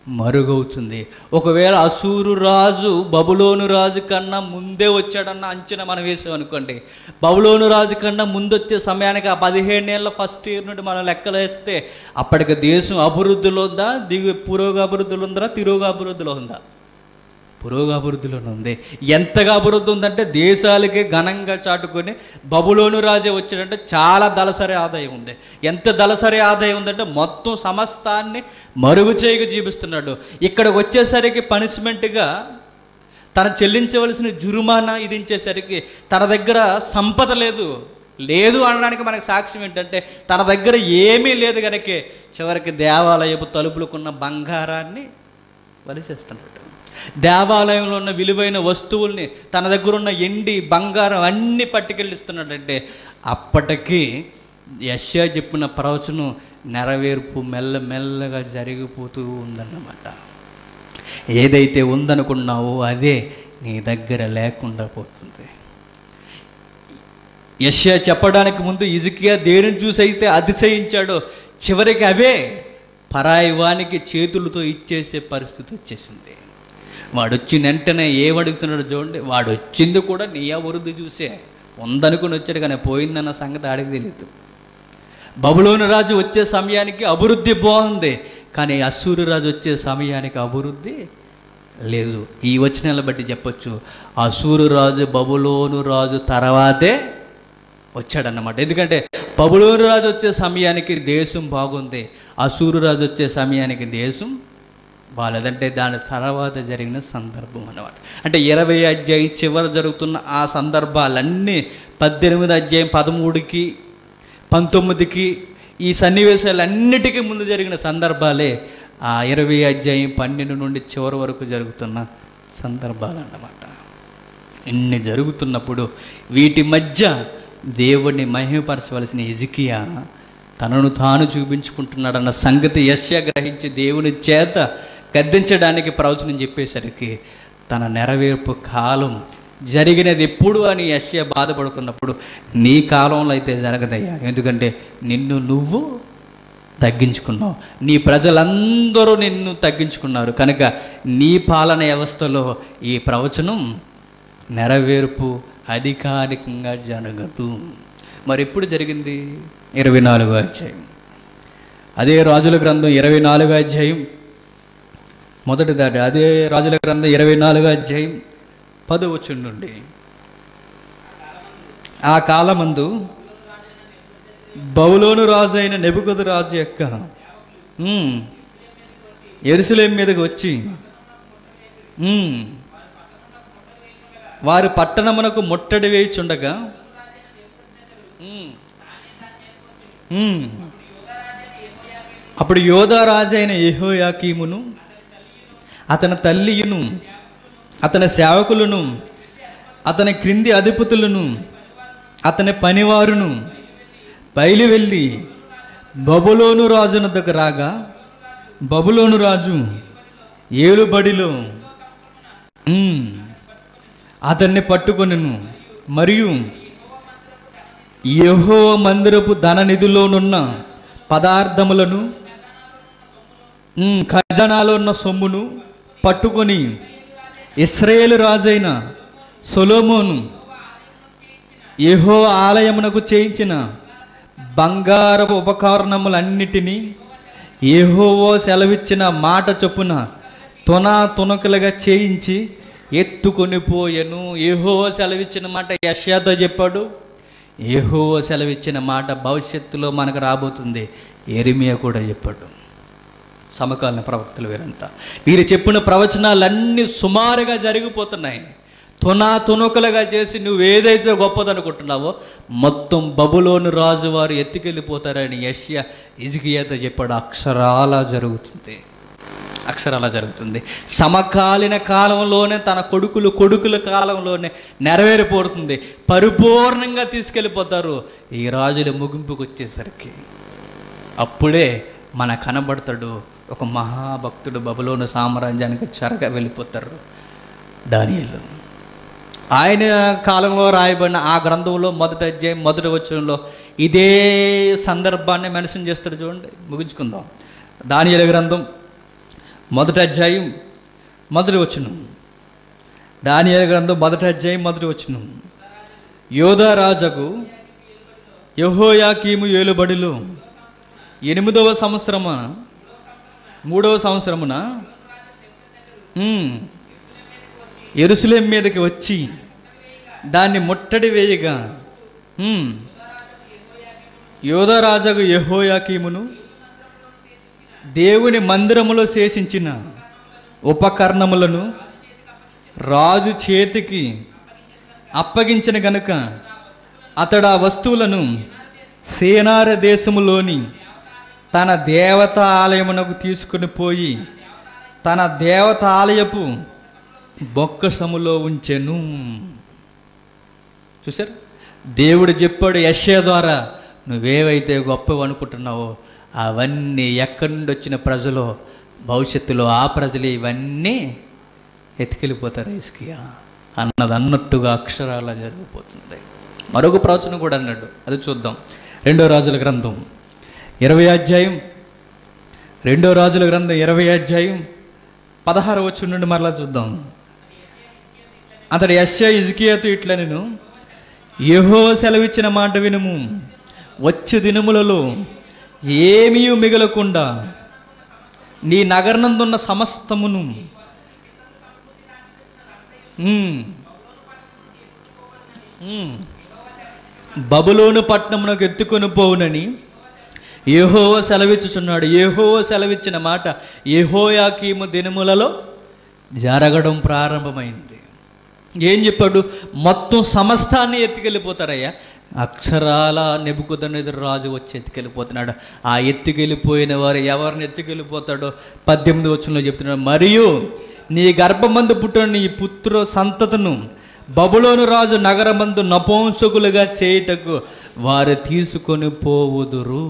మరుగవుతుంది ఒకవేళ అసూరు రాజు బబులోను రాజు కన్నా ముందే వచ్చాడన్న అంచనా మనం వేసాం అనుకోండి బబులోను రాజు కన్నా ముందు వచ్చే సమయానికి ఆ పదిహేనేళ్ళ ఫస్ట్ ఇయర్ నుండి మనం లెక్కలు వేస్తే అప్పటికి దేశం అభివృద్ధిలో ఉందా దిగు పురోగభివృద్ధిలో ఉందా తిరోగ అభివృద్ధిలో ఉందా పురోగభివృద్ధిలోనే ఉంది ఎంతగా అభివృద్ధి ఉందంటే దేశాలకే ఘనంగా చాటుకొని బబులోను రాజే వచ్చాడంటే చాలా దళసరి ఆదాయం ఉంది ఎంత దళసరి ఆదాయం ఉందంటే మొత్తం సమస్తాన్ని మరుగు చేయగా జీవిస్తున్నాడు ఇక్కడికి వచ్చేసరికి పనిష్మెంట్గా తన చెల్లించవలసిన జురుమానా ఇదించేసరికి తన దగ్గర సంపద లేదు లేదు అనడానికి మనకు సాక్ష్యం ఏంటంటే తన దగ్గర ఏమీ లేదు కనుకే చివరికి దేవాలయపు తలుపులకున్న బంగారాన్ని వలిసేస్తున్నాడు దేవాలయంలో ఉన్న విలువైన వస్తువుల్ని తన దగ్గర ఉన్న ఎండి బంగారం అన్నీ పట్టుకెళ్ళిస్తున్నాడంటే అప్పటికి యశ్యా చెప్పిన ప్రవచనం నెరవేర్పు మెల్ల మెల్లగా జరిగిపోతూ ఉందన్నమాట ఏదైతే ఉందనుకున్నావో అదే నీ దగ్గర లేకుండా పోతుంది యశ్యా చెప్పడానికి ముందు ఇజికియా దేనిని చూసి అయితే అతిశయించాడో చివరికి అవే పరాయి వానికి చేతులతో ఇచ్చేసే పరిస్థితి వచ్చేసింది వాడు వచ్చిన వెంటనే ఏమడుగుతున్నాడు చూడండి వాడు వచ్చింది కూడా నీ అభివృద్ధి చూసే ఉందనుకుని వచ్చాడు కానీ పోయిందన్న సంగతి ఆడికి తెలియదు బబులోను రాజు వచ్చే సమయానికి అభివృద్ధి బాగుంది కానీ అసూరు రాజు వచ్చే సమయానికి అభివృద్ధి లేదు ఈ వచనాలను బట్టి చెప్పొచ్చు అసూరు రాజు బబులోను రాజు తర్వాతే వచ్చాడన్నమాట ఎందుకంటే బబులోను రాజు వచ్చే సమయానికి దేశం బాగుంది అసూరు రాజు వచ్చే సమయానికి దేశం బాలేదంటే దాని తర్వాత జరిగిన సందర్భం అన్నమాట అంటే ఇరవై అధ్యాయం చివర జరుగుతున్న ఆ సందర్భాలన్నీ పద్దెనిమిది అధ్యాయం పదమూడుకి పంతొమ్మిదికి ఈ సన్నివేశాలన్నిటికీ ముందు జరిగిన సందర్భాలే ఆ ఇరవై అధ్యాయం పన్నెండు నుండి చివరి వరకు జరుగుతున్న సందర్భాలు అన్నమాట ఇన్ని జరుగుతున్నప్పుడు వీటి మధ్య దేవుణ్ణి మహిమపరచవలసిన ఎజికియా తనను తాను చూపించుకుంటున్నాడన్న సంగతి యశ్య గ్రహించి దేవుని చేత గద్దించడానికి ప్రవచనం చెప్పేసరికి తన నెరవేర్పు కాలం జరిగినది ఎప్పుడు అని యశ్య బాధపడుతున్నప్పుడు నీ కాలంలో అయితే జరగదయ్యా ఎందుకంటే నిన్ను నువ్వు తగ్గించుకున్నావు నీ ప్రజలందరూ నిన్ను తగ్గించుకున్నారు కనుక నీ పాలన వ్యవస్థలో ఈ ప్రవచనం నెరవేర్పు అధికారికంగా జరగదు మరి ఎప్పుడు జరిగింది ఇరవై నాలుగో అధ్యాయం అదే రాజుల గ్రంథం ఇరవై నాలుగో అధ్యాయం మొదటి దాటి అదే రాజుల గ్రంథం ఇరవై నాలుగో అధ్యాయం పదవచ్చు నుండి ఆ కాలమందు బౌలోను రాజు అయిన నెబుకదు రాజు యొక్క ఉమ్, ఎరుసలేం మీదకి వచ్చి ఉమ్, వారి పట్టణమునకు ముట్టడి వేయుచుండగా ఉమ్, ఉమ్, అప్పుడు యోధా రాజైన యెహోయాకీమును అతని తల్లియును అతని సేవకులను అతని క్రింది అధిపతులను అతని పనివారును బయలు వెళ్ళి బబులోను రాజున దగ్గర రాగా బబులోను రాజు ఏలుబడిలో ఉమ్, అతన్ని పట్టుకొనెను మరియు యెహో మందిరపు ధన నిధిలోనున్న పదార్థములను ఉమ్, ఖజానాలో ఉన్న సొమ్మును పట్టుకొని ఇస్రాయేలు రాజైన సొలోమోను యెహో ఆలయమునకు చేయించిన బంగారపు ఉపకరణములన్నిటినీ యెహోవో సెలవిచ్చిన మాట చొప్పున తునా తునకలుగా చేయించి ఎత్తుకొని పోయెను యెహోవో సెలవిచ్చిన మాట యశ్యాతో చెప్పాడు యెహోవో సెలవిచ్చిన మాట భవిష్యత్తులో మనకు రాబోతుంది ఎరిమియా కూడా చెప్పాడు సమకాలీన ప్రవక్తలు వీరంతా వీరు చెప్పిన ప్రవచనాలన్నీ సుమారుగా జరిగిపోతున్నాయి తునా తునకలుగా చేసి నువ్వు ఏదైతే గొప్పదనుకుంటున్నావో మొత్తం బబులోను రాజు వారు ఎత్తుకెళ్ళిపోతారని యష్య ఇజికియాతో చెప్పాడు అక్షరాలా జరుగుతుంది అక్షరాలా జరుగుతుంది సమకాలీన కాలంలోనే తన కొడుకులు కొడుకుల కాలంలోనే నెరవేరిపోతుంది పరిపూర్ణంగా తీసుకెళ్ళిపోతారు ఈ రాజుల ముగింపుకు వచ్చేసరికి అప్పుడే మన కనబడతాడు ఒక మహాభక్తుడు బబులోను సామ్రాజ్యానికి చెరగా వెళ్ళిపోతారు దానియలు ఆయన కాలంలో రాయబడిన ఆ గ్రంథంలో మొదటి అధ్యాయం మొదటి వచనంలో ఇదే సందర్భాన్ని మెన్షన్ చేస్తాడు చూడండి ముగించుకుందాం దానియల గ్రంథం మొదటి అధ్యాయం మొదటి వచ్చును దానియేలు గ్రంథం మొదటి అధ్యాయం మొదటి వచ్చును యోధా రాజకు యహోయాకీము ఏలుబడిలో ఎనిమిదవ సంవత్సరమున మూడవ సంవత్సరమున ఉమ్, ఎరుసలేం మీదకి వచ్చి దాన్ని ముట్టడి వేయగా ఉమ్, యోధరాజగు యహోయాకీమును దేవుని మందిరములో శేషించిన ఉపకరణములను రాజు చేతికి అప్పగించిన గనుక అతడు ఆ వస్తువులను సేనార దేశములోని తన దేవత ఆలయమునకు తీసుకుని పోయి తన దేవత ఆలయపు బొక్కసములో ఉంచెను చూసారు దేవుడు చెప్పాడు యశ్య ద్వారా నువ్వేవైతే గొప్పవి అనుకుంటున్నావో అవన్నీ ఎక్కడి నుండి వచ్చిన ప్రజలు భవిష్యత్తులో ఆ ప్రజలు ఇవన్నీ ఎత్తుకెళ్ళిపోతారు ఇసుకియా అన్నది అన్నట్టుగా అక్షరాల జరిగిపోతుంది మరొక ప్రవచనం కూడా అన్నాడు అది చూద్దాం రెండో రాజుల గ్రంథం ఇరవై అధ్యాయం రెండో రాజుల గ్రంథం ఇరవై అధ్యాయం పదహారు వచ్చి నుండి మరలా చూద్దాం అతడు యశ్య ఇజ్కియాతో ఇట్లా నేను యహో సెలవిచ్చిన మాట వినుము వచ్చు దినములలో ఏమీ మిగలకుండా నీ నగరనందున్న సమస్తమును ఉమ్, ఉమ్, బబులోను పట్టణమునకు ఎత్తుకొని పోవునని ఏహోవ సెలవిచ్చుచున్నాడు ఏహోవ సెలవిచ్చిన మాట ఏహోయాకీము దినములలో జరగడం ప్రారంభమైంది ఏం చెప్పాడు మొత్తం సమస్తాన్ని ఎత్తుకెళ్ళిపోతారయ్యా అక్షరాల నెబుకుదనేది రాజు వచ్చి ఎత్తుకెళ్ళిపోతున్నాడు ఆ ఎత్తుకెళ్ళిపోయిన వారు ఎవరిని ఎత్తుకెళ్ళిపోతాడో పద్దెనిమిది వచ్చంలో చెప్తున్నాడు మరియు నీ గర్భమందు పుట్టిన నీ పుత్ర సంతతును బబులోను రాజు నగరమందు నపంసకులుగా చేయుటకు వారు తీసుకొని పోవుదురు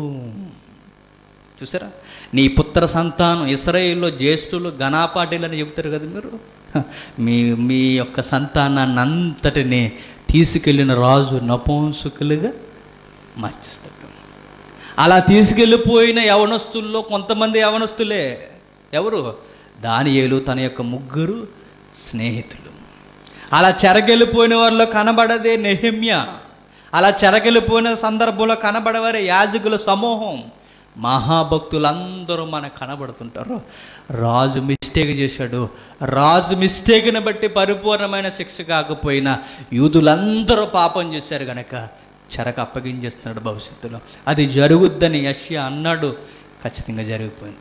చూసారా నీ పుత్ర సంతానం ఇస్రాయేల్లో జ్యేష్ఠులు ఘనాపాటీలు అని చెప్తారు కదా మీరు హ, మీ మీ యొక్క సంతానాన్ని అంతటిని తీసుకెళ్ళిన రాజు నపంసకులుగా మార్చేస్తాడు అలా తీసుకెళ్ళిపోయిన యవనస్తుల్లో కొంతమంది యవనస్తులే ఎవరు దానియేలు తన యొక్క ముగ్గురు స్నేహితులు అలా చెరగెళ్ళిపోయిన వారిలో కనబడదే నెహమ్య అలా చెరగెళ్ళిపోయిన సందర్భంలో కనబడవారే యాజకుల సమూహం మహాభక్తులందరూ మనకు కనబడుతుంటారు రాజు మిస్టేక్ చేశాడు రాజు మిస్టేక్ని బట్టి పరిపూర్ణమైన శిక్ష కాకపోయినా యూదులందరూ పాపం చేశారు గనక చెరకు అప్పగించేస్తున్నాడు భవిష్యత్తులో అది జరుగుద్దని యష్య అన్నాడు ఖచ్చితంగా జరిగిపోయింది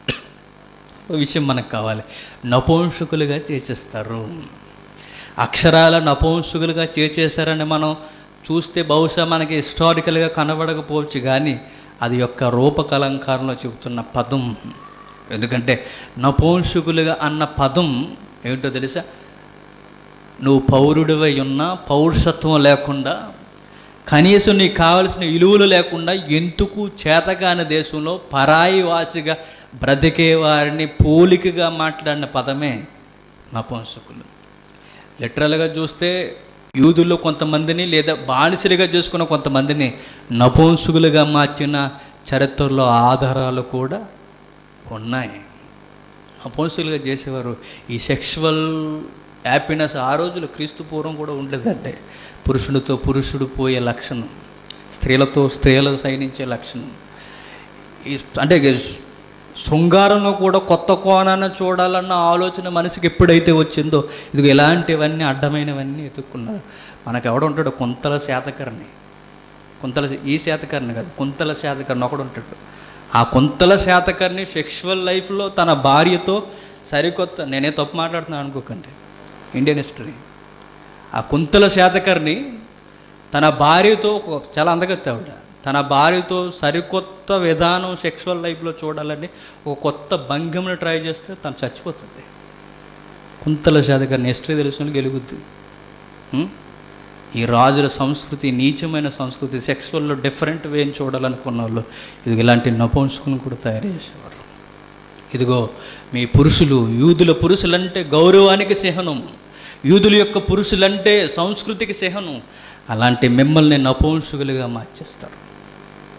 ఒక విషయం మనకు కావాలి నపుంసకులుగా చేసేస్తారు అక్షరాల నపుంసకులుగా చేసేసారని మనం చూస్తే బహుశా మనకి హిస్టారికల్గా కనబడకపోవచ్చు కానీ అది యొక్క రూపకలంకారంలో చెబుతున్న పదం ఎందుకంటే నపుంసకులుగా అన్న పదం ఏంటో తెలుసా నువ్వు పౌరుడివై ఉన్నా పౌరుషత్వం లేకుండా కనీసం నీకు కావలసిన విలువలు లేకుండా ఎందుకు చేతగాని దేశంలో పరాయి వాసిగా బ్రతికే వారిని పోలికగా మాట్లాడిన పదమే నపుంసకులు లిటరల్గా చూస్తే యూదుల్లో కొంతమందిని లేదా బానిసలుగా చేసుకున్న కొంతమందిని నపుంసకులుగా మార్చిన చరిత్రలో ఆధారాలు కూడా ఉన్నాయి నపుంసకులుగా చేసేవారు ఈ సెక్షువల్ హ్యాపీనెస్ ఆ రోజులు క్రీస్తు పూర్వం కూడా ఉండేదంటే పురుషుడితో పురుషుడు పోయే లక్షణం స్త్రీలతో స్త్రీలు సైనించే లక్షణం ఈ అంటే శృంగారంలో కూడా కొత్త కోణాన్ని చూడాలన్న ఆలోచన మనసుకి ఎప్పుడైతే వచ్చిందో ఇది ఇలాంటివన్నీ అడ్డమైనవన్నీ ఎత్తుక్కున్నారు మనకు ఎవడుంటాడు కొంతల శాతకర్ణి కొంతల ఈ శాతకర్ణి కాదు కొంతల శాతకర్ణి ఒకడు ఉంటాడు ఆ కొంతల శాతకర్ణి సెక్షువల్ లైఫ్లో తన భార్యతో సరికొత్త నేనే తప్పు మాట్లాడుతున్నాను అనుకోకండి ఇండియన్ హిస్టరీ ఆ కుంతల శాతకర్ణి తన భార్యతో ఒక- చాలా అందగత్తే ఆవిడ తన భార్యతో సరికొత్త విధానం సెక్షువల్ లైఫ్లో చూడాలని ఒక కొత్త భంగిమను ట్రై చేస్తే తను చచ్చిపోతుంది కుంతల శాతకర్ణి హిస్టరీ తెలుసుకుని గెలుగుద్ది ఉం? ఈ రాజుల సంస్కృతి నీచమైన సంస్కృతి సెక్షువల్లో డిఫరెంట్ వేని చూడాలనుకున్న వాళ్ళు ఇది ఇలాంటి నపుంసకులను కూడా తయారు చేసేవారు ఇదిగో మీ పురుషులు యూదుల పురుషులంటే గౌరవానికి చిహ్నం యూదుల యొక్క పురుషులంటే సంస్కృతికి చిహ్నం అలాంటి మిమ్మల్ని నపుంసకులుగా మార్చేస్తారు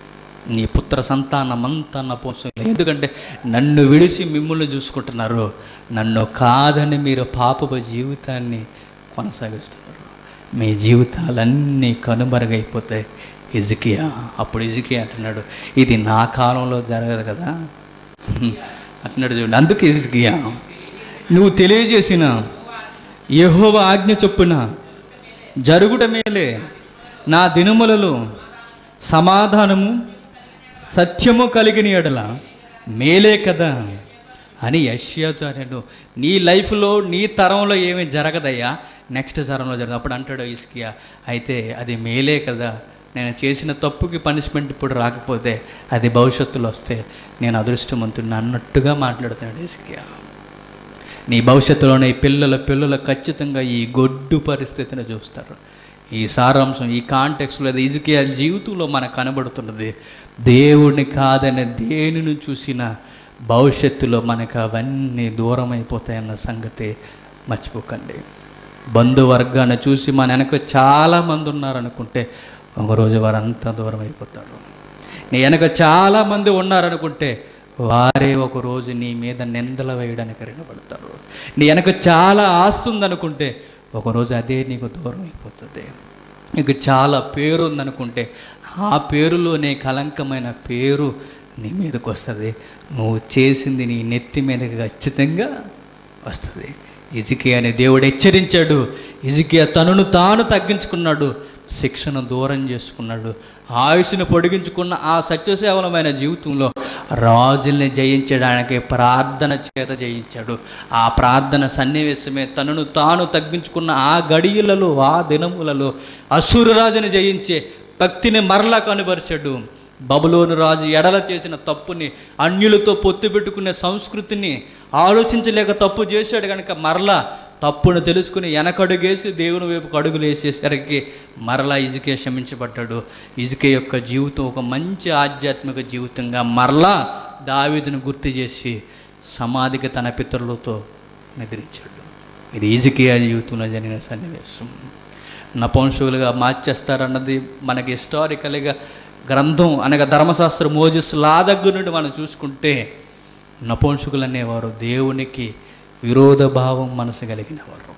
నీ పుత్ర సంతానమంతా నపోసం ఎందుకంటే నన్ను విడిచి మిమ్మల్ని చూసుకుంటున్నారు నన్ను కాదని మీరు పాపపు జీవితాన్ని కొనసాగిస్తున్నారు మీ జీవితాలన్నీ కనుమరుగైపోతాయి ఇజికియా అప్పుడు ఇజికియా అంటున్నాడు ఇది నా కాలంలో జరగదు కదా హ్మ్. అంటున్నాడు చూడండి అందుకే ఇజికియా నువ్వు తెలియజేసిన యెహోవ ఆజ్ఞ చొప్పున జరుగుట మేలే నా దినములలో సమాధానము సత్యము కలిగిన ఎడల మేలే కదా అని యశ్యాచార్యుడు నీ లైఫ్లో నీ తరంలో ఏమీ జరగదయ్యా నెక్స్ట్ తరంలో జరగదు అప్పుడు అంటాడు ఇస్కియా అయితే అది మేలే కదా నేను చేసిన తప్పుకి పనిష్మెంట్ ఇప్పుడు రాకపోతే అది భవిష్యత్తులో వస్తే నేను అదృష్టవంతుడిని అన్నట్టుగా మాట్లాడుతున్నాడు ఇస్కియా నీ భవిష్యత్తులో నీ పిల్లల పిల్లలు ఖచ్చితంగా ఈ గొడ్డు పరిస్థితిని చూస్తారు ఈ సారాంశం ఈ కాంటెక్స్లో ఇజికియా జీవితంలో మనకు కనబడుతున్నది దేవుడిని కాదని దేనిని చూసినా భవిష్యత్తులో మనకు అవన్నీ దూరం అయిపోతాయన్న సంగతి మర్చిపోకండి బంధువర్గాన్ని చూసి మన వెనక చాలామంది ఉన్నారనుకుంటే ఒకరోజు వారంతా దూరం అయిపోతారు నీ వెనక చాలామంది ఉన్నారనుకుంటే వారే ఒక రోజు నీ మీద నిందలు వేయడానికి రినపడతారు నీ వెనక చాలా ఆస్తి ఉందనుకుంటే ఒకరోజు అదే నీకు దూరం అయిపోతుంది నీకు చాలా పేరు ఉందనుకుంటే ఆ పేరులోనే కలంకమైన పేరు నీ మీదకి వస్తుంది నువ్వు చేసింది నీ నెత్తి మీదకి ఖచ్చితంగా వస్తుంది ఇజికియా అనే దేవుడు హెచ్చరించాడు ఇజికియా తనను తాను తగ్గించుకున్నాడు శిక్షను దూరం చేసుకున్నాడు ఆయుష్ను పొడిగించుకున్న ఆ సత్యసేవలమైన జీవితంలో రాజుల్ని జయించడానికి ప్రార్థన చేత జయించాడు ఆ ప్రార్థన సన్నివేశమే తనను తాను తగ్గించుకున్న ఆ గడియలలో ఆ దినములలో అసురరాజుని జయించే భక్తిని మరలా కనుపరిచాడు బబులోను రాజు ఎడల చేసిన తప్పుని అన్యులతో పొత్తు పెట్టుకునే సంస్కృతిని ఆలోచించలేక తప్పు చేశాడు కనుక మరలా తప్పును తెలుసుకుని వెనకడుగేసి దేవుని వైపు అడుగులు వేసేసరికి మరలా ఇజుకే క్షమించబడ్డాడు ఇజుకే యొక్క జీవితం ఒక మంచి ఆధ్యాత్మిక జీవితంగా మరలా దావీదును గుర్తు చేసి సమాధికి తన పితరులతో నిద్రించాడు ఇది ఈజికియా జీవితంలో జరిగిన సన్నివేశం నపంసులుగా మార్చేస్తారన్నది మనకి హిస్టారికల్గా గ్రంథం అనగా ధర్మశాస్త్రం మోజస్ లా దగ్గర నుండి మనం చూసుకుంటే నపంసుకులు అనేవారు దేవునికి విరోధ భావం మనసు కలిగిన వారు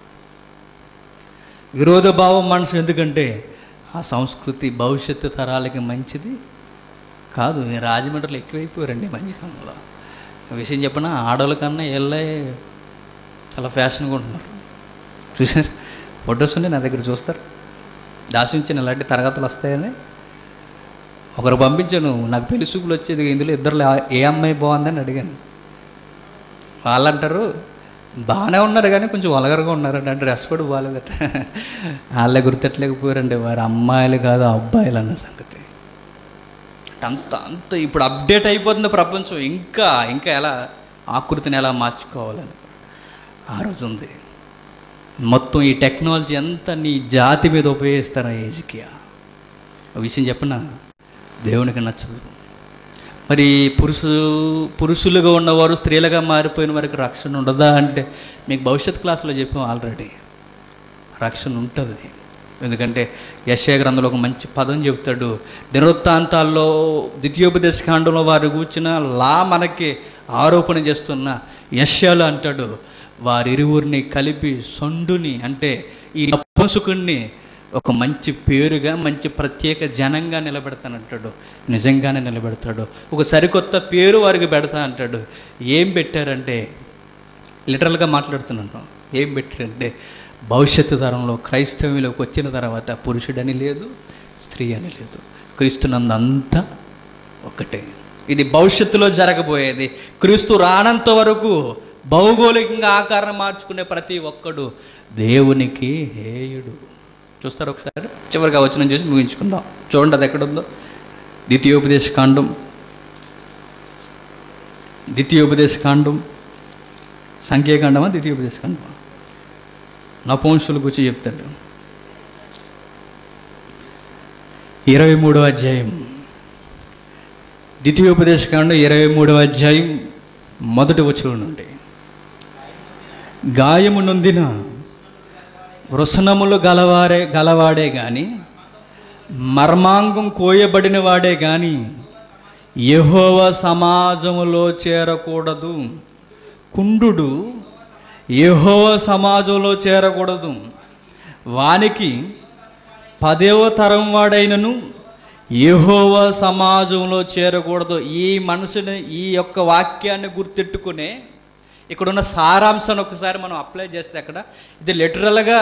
విరోధ భావం మనసు ఎందుకంటే ఆ సంస్కృతి భవిష్యత్తు తరాలకి మంచిది కాదు ఈ రాజమండ్రిలో ఎక్కువైపోయారండి ఈ మధ్యకాలంలో ఒక విషయం చెప్పిన ఆడవాళ్ళ కన్నా వీళ్ళే చాలా ఫ్యాషన్గా ఉంటున్నారు చూసారు ఫొటోస్ ఉండి నా దగ్గర చూస్తారు దాసించిన ఇలాంటి తరగతులు వస్తాయని ఒకరు పంపించాను నాకు పెళ్లి చూపులు వచ్చేది ఇందులో ఇద్దరు ఏ అమ్మాయి బాగుందని అడిగాను వాళ్ళు అంటారు బాగానే ఉన్నారు కానీ కొంచెం వలగరగా ఉన్నారంట డ్రెస్ కూడా బాగాలేదట వాళ్ళే గుర్తెట్టలేకపోయారండి వారు అమ్మాయిలు కాదు అబ్బాయిలు అన్న సంగతి అంత అంత ఇప్పుడు అప్డేట్ అయిపోతుంది ప్రపంచం ఇంకా ఇంకా ఎలా ఆకృతిని ఎలా మార్చుకోవాలని ఆ రోజు ఉంది మొత్తం ఈ టెక్నాలజీ అంతా నీ జాతి మీద ఉపయోగిస్తారా ఏజ్కి ఒక విషయం చెప్పిన దేవునికి నచ్చదు మరి పురుషు పురుషులుగా ఉన్నవారు స్త్రీలుగా మారిపోయిన వారికి రక్షణ ఉండదా అంటే మీకు భవిష్యత్ క్లాసులో చెప్పాం ఆల్రెడీ రక్షణ ఉంటుంది ఎందుకంటే యశయ గ్రంథంలో ఒక మంచి పదం చెబుతాడు దినవృత్తాంతాల్లో ద్వితీయోపదేశ కాండంలో వారు కూర్చున్న లా మనకి ఆరోపణ చేస్తున్న యశ్యాలు అంటాడు వారిరువురిని కలిపి సొండుని అంటే ఈ నపుంసకుణ్ణి ఒక మంచి పేరుగా మంచి ప్రత్యేక జనంగా నిలబెడతానంటాడు నిజంగానే నిలబెడతాడు ఒక సరికొత్త పేరు వారికి పెడతా అంటాడు ఏం పెట్టారంటే లిటరల్గా మాట్లాడుతున్నాను ఏం పెట్టారంటే భవిష్యత్తు తరంలో క్రైస్తవ్యంలోకి వచ్చిన తర్వాత పురుషుడని లేదు స్త్రీ అని లేదు క్రీస్తునందు అంతా ఒకటే ఇది భవిష్యత్తులో జరగబోయేది క్రీస్తు రానంత వరకు భౌగోళికంగా ఆకారం మార్చుకునే ప్రతి ఒక్కడు దేవునికి హేయుడు చూస్తారు ఒకసారి చివరిగా వచ్చిన చూసి ముగించుకుందాం చూడండి అది ఎక్కడుందో ద్వితీయోపదేశ కాండం ద్వితీయోపదేశ కాండం సంఖ్యాకాండమా ద్వితీయోపదేశ కాండమా నపంసుల గురించి చెప్తాడు ఇరవై మూడవ అధ్యాయం ద్వితీయోపదేశ కాండం ఇరవై మూడవ అధ్యాయం మొదటి వచ్చిన నుండి గాయము నొందిన వృసనములు గలవారే గలవాడే గాని మర్మాంగం కోయబడిన వాడే గాని యెహోవ సమాజములో చేరకూడదు కుండు యెహోవ సమాజంలో చేరకూడదు వానికి పదేవ తరం వాడైనను యెహోవ సమాజంలో చేరకూడదు ఈ మనసుని ఈ యొక్క వాక్యాన్ని గుర్తెట్టుకునే ఇక్కడున్న సారాంశాన్ని ఒకసారి మనం అప్లై చేస్తే అక్కడ ఇది లిటరల్గా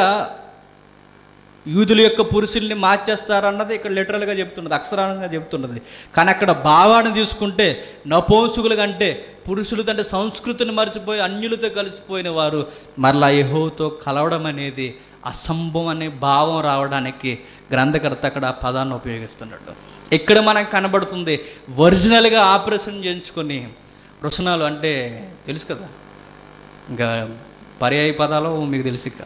యూదుల యొక్క పురుషుల్ని మార్చేస్తారన్నది ఇక్కడ లిటరల్గా చెప్తున్నది అక్షరాంగా చెప్తున్నది కానీ అక్కడ భావాన్ని తీసుకుంటే నపోసుకులు కంటే పురుషులు అంటే సంస్కృతిని మర్చిపోయి అన్యులతో కలిసిపోయిన వారు మరలా యెహోవాతో కలవడం అనేది అసంభవం అనే భావం రావడానికి గ్రంథకర్త అక్కడ ఆ పదాన్ని ఉపయోగిస్తున్నాడు ఇక్కడ మనకు కనబడుతుంది ఒరిజినల్గా ఆపరేషన్ చేయించుకొని రుసనాలు అంటే తెలుసు కదా ఇంకా పర్యాయ పదాలు మీకు తెలుసు ఇక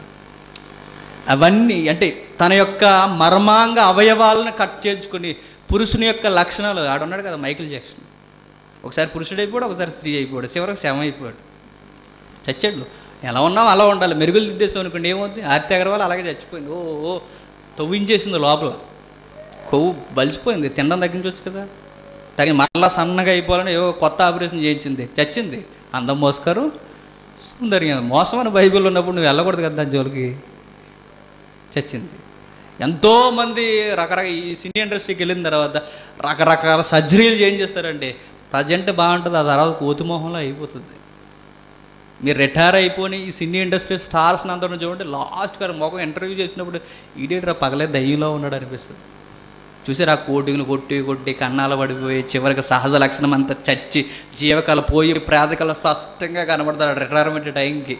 అవన్నీ అంటే తన యొక్క మర్మాంగ అవయవాలను కట్ చేయించుకొని పురుషుని యొక్క లక్షణాలు ఆడున్నాడు కదా మైకిల్ జాక్సన్ ఒకసారి పురుషుడు అయిపోయాడు ఒకసారి స్త్రీ అయిపోయాడు చివరికి శవం అయిపోయాడు చచ్చాడు ఎలా ఉన్నాం అలా ఉండాలి మెరుగులు దిద్దేసాం అనుకోండి ఏమవుతుంది ఆర్తి అగర్వాల్ అలాగే చచ్చిపోయింది ఓ ఓ తవ్వించేసింది లోపల కొవ్వు బలిసిపోయింది తినడం తగ్గించవచ్చు కదా తగిన మళ్ళా సన్నగా అయిపోవాలని ఏవో కొత్త ఆపరేషన్ చేయించింది చచ్చింది అందం మోసుకారు సౌందర్యం మోసం అని బైబిల్ ఉన్నప్పుడు నువ్వు వెళ్ళకూడదు కదా దాని జోలికి చచ్చింది ఎంతోమంది రకరకాల ఈ సినీ ఇండస్ట్రీకి వెళ్ళిన తర్వాత రకరకాల సర్జరీలు చేంజ్ చేస్తారండి ప్రజెంట్ బాగుంటుంది ఆ తర్వాత కోతి మొహంలో అయిపోతుంది మీరు రిటైర్ అయిపోయి ఈ సినీ ఇండస్ట్రీ స్టార్స్ అందరం చూడండి లాస్ట్ గారు మొఖం ఇంటర్వ్యూ చేసినప్పుడు ఈడేట్రా పగలే దయ్యంలో ఉన్నాడు అనిపిస్తుంది చూసారు ఆ కోటింగ్లు కొట్టి కొట్టి కన్నాలు పడిపోయి చివరికి సహజ లక్షణం అంతా చచ్చి జీవకాల పోయి ప్రాతకాల స్పష్టంగా కనబడతాడు రిటైర్మెంట్ టైంకి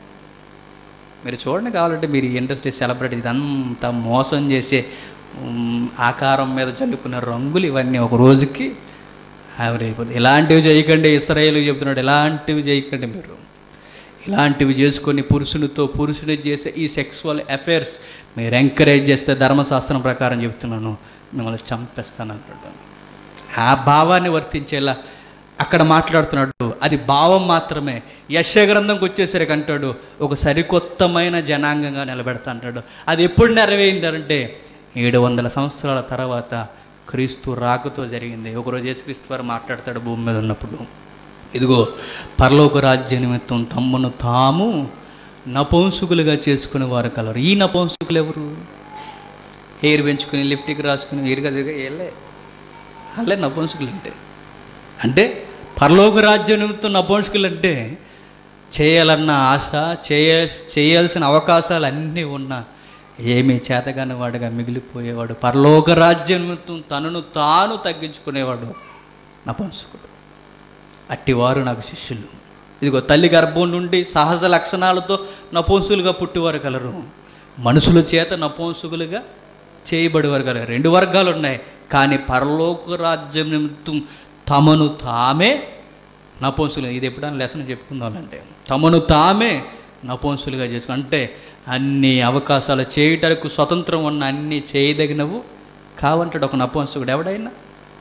మీరు చూడండి కావాలంటే మీరు ఈ ఇండస్ట్రీ సెలబ్రిటీ ఇదంతా మోసం చేసే ఉమ్, ఆకారం మీద చల్లుకున్న రంగులు ఇవన్నీ ఒక రోజుకి ఆవిరైపోతుంది ఇలాంటివి చేయకండి ఇస్రాయేల్ చెప్తున్నాడు ఇలాంటివి చేయకండి మీరు ఇలాంటివి చేసుకొని పురుషునితో పురుషుని చేసే ఈ సెక్సువల్ అఫైర్స్ మీరు ఎంకరేజ్ చేస్తే ధర్మశాస్త్రం ప్రకారం చెప్తున్నాను మిమ్మల్ని చంపేస్తాను అంటాడు ఆ భావాన్ని వర్తించేలా అక్కడ మాట్లాడుతున్నాడు అది భావం మాత్రమే యశ గ్రంథంకి వచ్చేసరికి అంటాడు ఒక సరికొత్తమైన జనాంగంగా నిలబెడతా అంటాడు అది ఎప్పుడు నెరవేరిందంటే ఏడు వందల సంవత్సరాల తర్వాత క్రీస్తు రాకతో జరిగింది ఒకరోజు యేసుక్రీస్తు వారు మాట్లాడతాడు భూమి మీద ఉన్నప్పుడు ఇదిగో పరలోక రాజ్య నిమిత్తం తమ్మును తాము నపంసుకులుగా చేసుకునే వారు కలరు ఈ నపంసుకులు ఎవరు హెయిర్ పెంచుకుని లిఫ్ట్కి రాసుకుని హెయిర్గా దిగా వెళ్ళే వాళ్ళే నపంసుకులు అంటే అంటే పరలోక రాజ్య నిమిత్తం నపంసుకులు అంటే చేయాలన్న ఆశ చేయ చేయాల్సిన అవకాశాలు అన్నీ ఉన్నా ఏమీ చేతగాని వాడుగా మిగిలిపోయేవాడు పరలోక రాజ్య నిమిత్తం తనను తాను తగ్గించుకునేవాడు నపంసుకుడు అట్టివారు నాకు శిష్యులు ఇదిగో తల్లి గర్భం నుండి సహజ లక్షణాలతో నపంసులుగా పుట్టివారు కలరు మనుషుల చేత నపంసుకులుగా చేయబడేవారు కలరు రెండు వర్గాలు ఉన్నాయి కానీ పరలోక రాజ్యం నిమిత్తం తమను తామే నపంసులు ఇది ఎప్పుడైనా లెసన్ చెప్పుకుందామంటే తమను తామే నపంసులుగా చేసుకు అంటే అన్ని అవకాశాలు చేయటానికి స్వతంత్రం ఉన్న అన్ని చేయదగినవు కావంటాడు ఒక నపంసుకుడు ఎవడైనా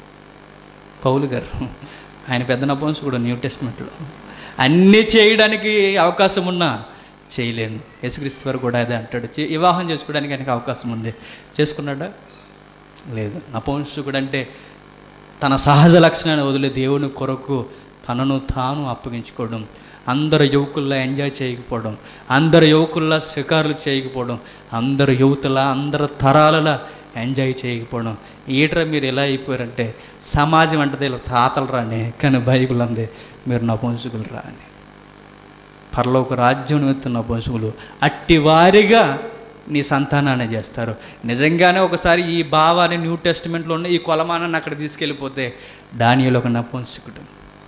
పౌలు గారు ఆయన పెద్ద నపంసుకుడు న్యూ టెస్ట్మెంట్లో అన్నీ చేయడానికి అవకాశం ఉన్నా చేయలేను యేసుక్రీస్తు వారు కూడా అదే అంటాడు చే- వివాహం చేసుకోవడానికి ఆయనకి అవకాశం ఉంది చేసుకున్నాడా లేదు నపంసుకుడు అంటే తన సహజ లక్షణాన్ని వదిలే దేవుని కొరకు తనను తాను అప్పగించుకోవడం అందరు యువకుల్లా ఎంజాయ్ చేయకపోవడం అందరు యువకుల్లా షికారులు చేయకపోవడం అందరు యువతుల అందరు తరాలలా ఎంజాయ్ చేయకపోవడం ఈటర మీరు ఎలా అయిపోయారంటే సమాజం అంటే ఇలా తాతలు రాని కానీ బైబిల్ అంది మీరు నపుంసకులు రాని పరలోక రాజ్యం నిమిత్తం నపుంసకులు అట్టి వారిగా నీ సంతానాన్ని చేస్తారు నిజంగానే ఒకసారి ఈ భావాన్ని న్యూ టెస్టిమెంట్లో ఉన్న ఈ కొలమానాన్ని అక్కడ తీసుకెళ్ళిపోతే దానిలో ఒక నపుంసకుడు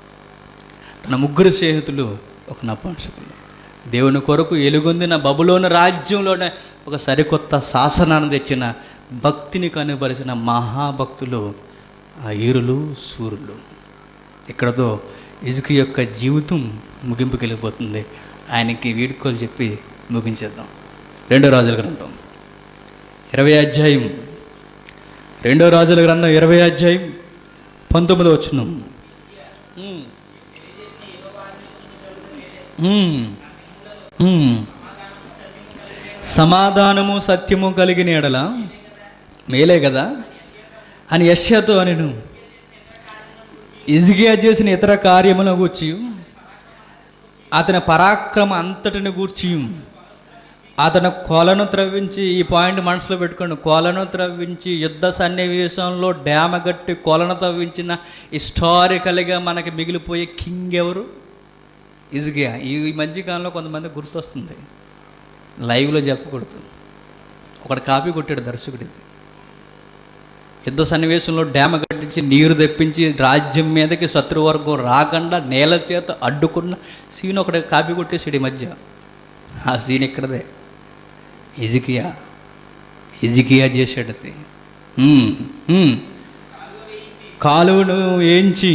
తన ముగ్గురు స్నేహితులు ఒక నపుంసకులు దేవుని కొరకు ఎలుగొందిన బబులోని రాజ్యంలోనే ఒక సరికొత్త శాసనాన్ని తెచ్చిన భక్తిని కనుపరిచిన మహాభక్తులు ఆ ఈరులు సూర్యులు ఇక్కడతో ఇజుకు యొక్క జీవితం ముగింపుకి వెళ్ళిపోతుంది ఆయనకి వీడుకోలు చెప్పి ముగించేద్దాం రెండో రాజుల గ్రంథం ఇరవై అధ్యాయం రెండో రాజుల గ్రంథం ఇరవై అధ్యాయం పంతొమ్మిదో వచ్చిన సమాధానము సత్యము కలిగిన ఎడల మేలే కదా అని యశ్యతో అనిను ఇజిగియా చేసిన ఇతర కార్యములను గూర్చి అతని పరాక్రమ అంతటిని గూర్చి అతను కొలను త్రవ్వించి ఈ పాయింట్ మనసులో పెట్టుకోండి కొలను త్రవ్వించి యుద్ధ సన్నివేశంలో డ్యామ గట్టి కొలను త్రవ్వించిన హిస్టారికల్గా మనకి మిగిలిపోయే కింగ్ ఎవరు ఇజిగియా ఈ మధ్యకాలంలో కొంతమంది గుర్తొస్తుంది లైవ్లో చెప్పకూడదు ఒకడు కాపీ కొట్టాడు దర్శకుడు ఇది యుద్ధ సన్నివేశంలో డ్యామ కట్టించి నీరు తెప్పించి రాజ్యం మీదకి శత్రువర్గం రాకుండా నేల చేత అడ్డుకున్న సీన్ ఒకటి కాపీ కొట్టేసాడు ఈ మధ్య ఆ సీన్ ఇక్కడదే ఇజికియా ఇజికియా చేశాడు అది ఉమ్, ఉమ్. కాలువను ఏంచి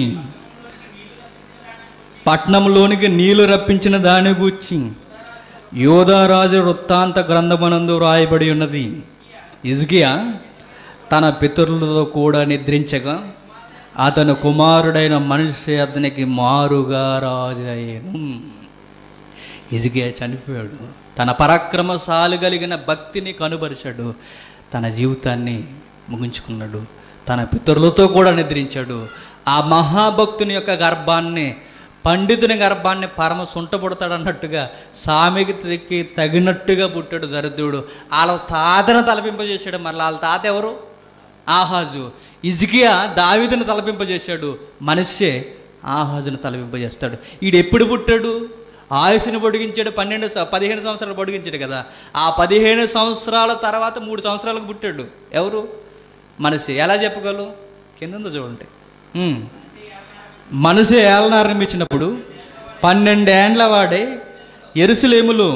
పట్నంలోనికి నీళ్లు రప్పించిన దాని గూర్చి యోధారాజు వృత్తాంత గ్రంథమనందు రాయబడి ఉన్నది ఇజ్కియా తన పితరులతో కూడా నిద్రించగా అతను కుమారుడైన మనిషి అతనికి మారుగా రాజయ్యను ఇజికియా చనిపోయాడు తన పరాక్రమశాలి కలిగిన భక్తిని కనుబరిచాడు తన జీవితాన్ని ముగించుకున్నాడు తన పితరులతో కూడా నిద్రించాడు ఆ మహాభక్తుని యొక్క గర్భాన్ని పండితుని గర్భాన్ని పరమ సుంటపడతాడు అన్నట్టుగా సామెకి తగినట్టుగా పుట్టాడు దరిద్రుడు వాళ్ళ తాతను తలపింపజేశాడు మరలా వాళ్ళ తాత ఎవరు ఆహాజు ఇజికియా దావిదును తలపింపజేశాడు మనిషే ఆహాజును తలపింపజేస్తాడు ఈడు ఎప్పుడు పుట్టాడు ఆయుష్ని పొడిగించాడు పన్నెండు స- పదిహేను సంవత్సరాలు పొడిగించాడు కదా ఆ పదిహేను సంవత్సరాల తర్వాత మూడు సంవత్సరాలకు పుట్టాడు ఎవరు మనిషి ఎలా చెప్పగలవు కింద ఉందో చూడండి ఉమ్. మనసు ఏలనారంభించినప్పుడు పన్నెండేండ్ల వాడే ఎరుసలేములు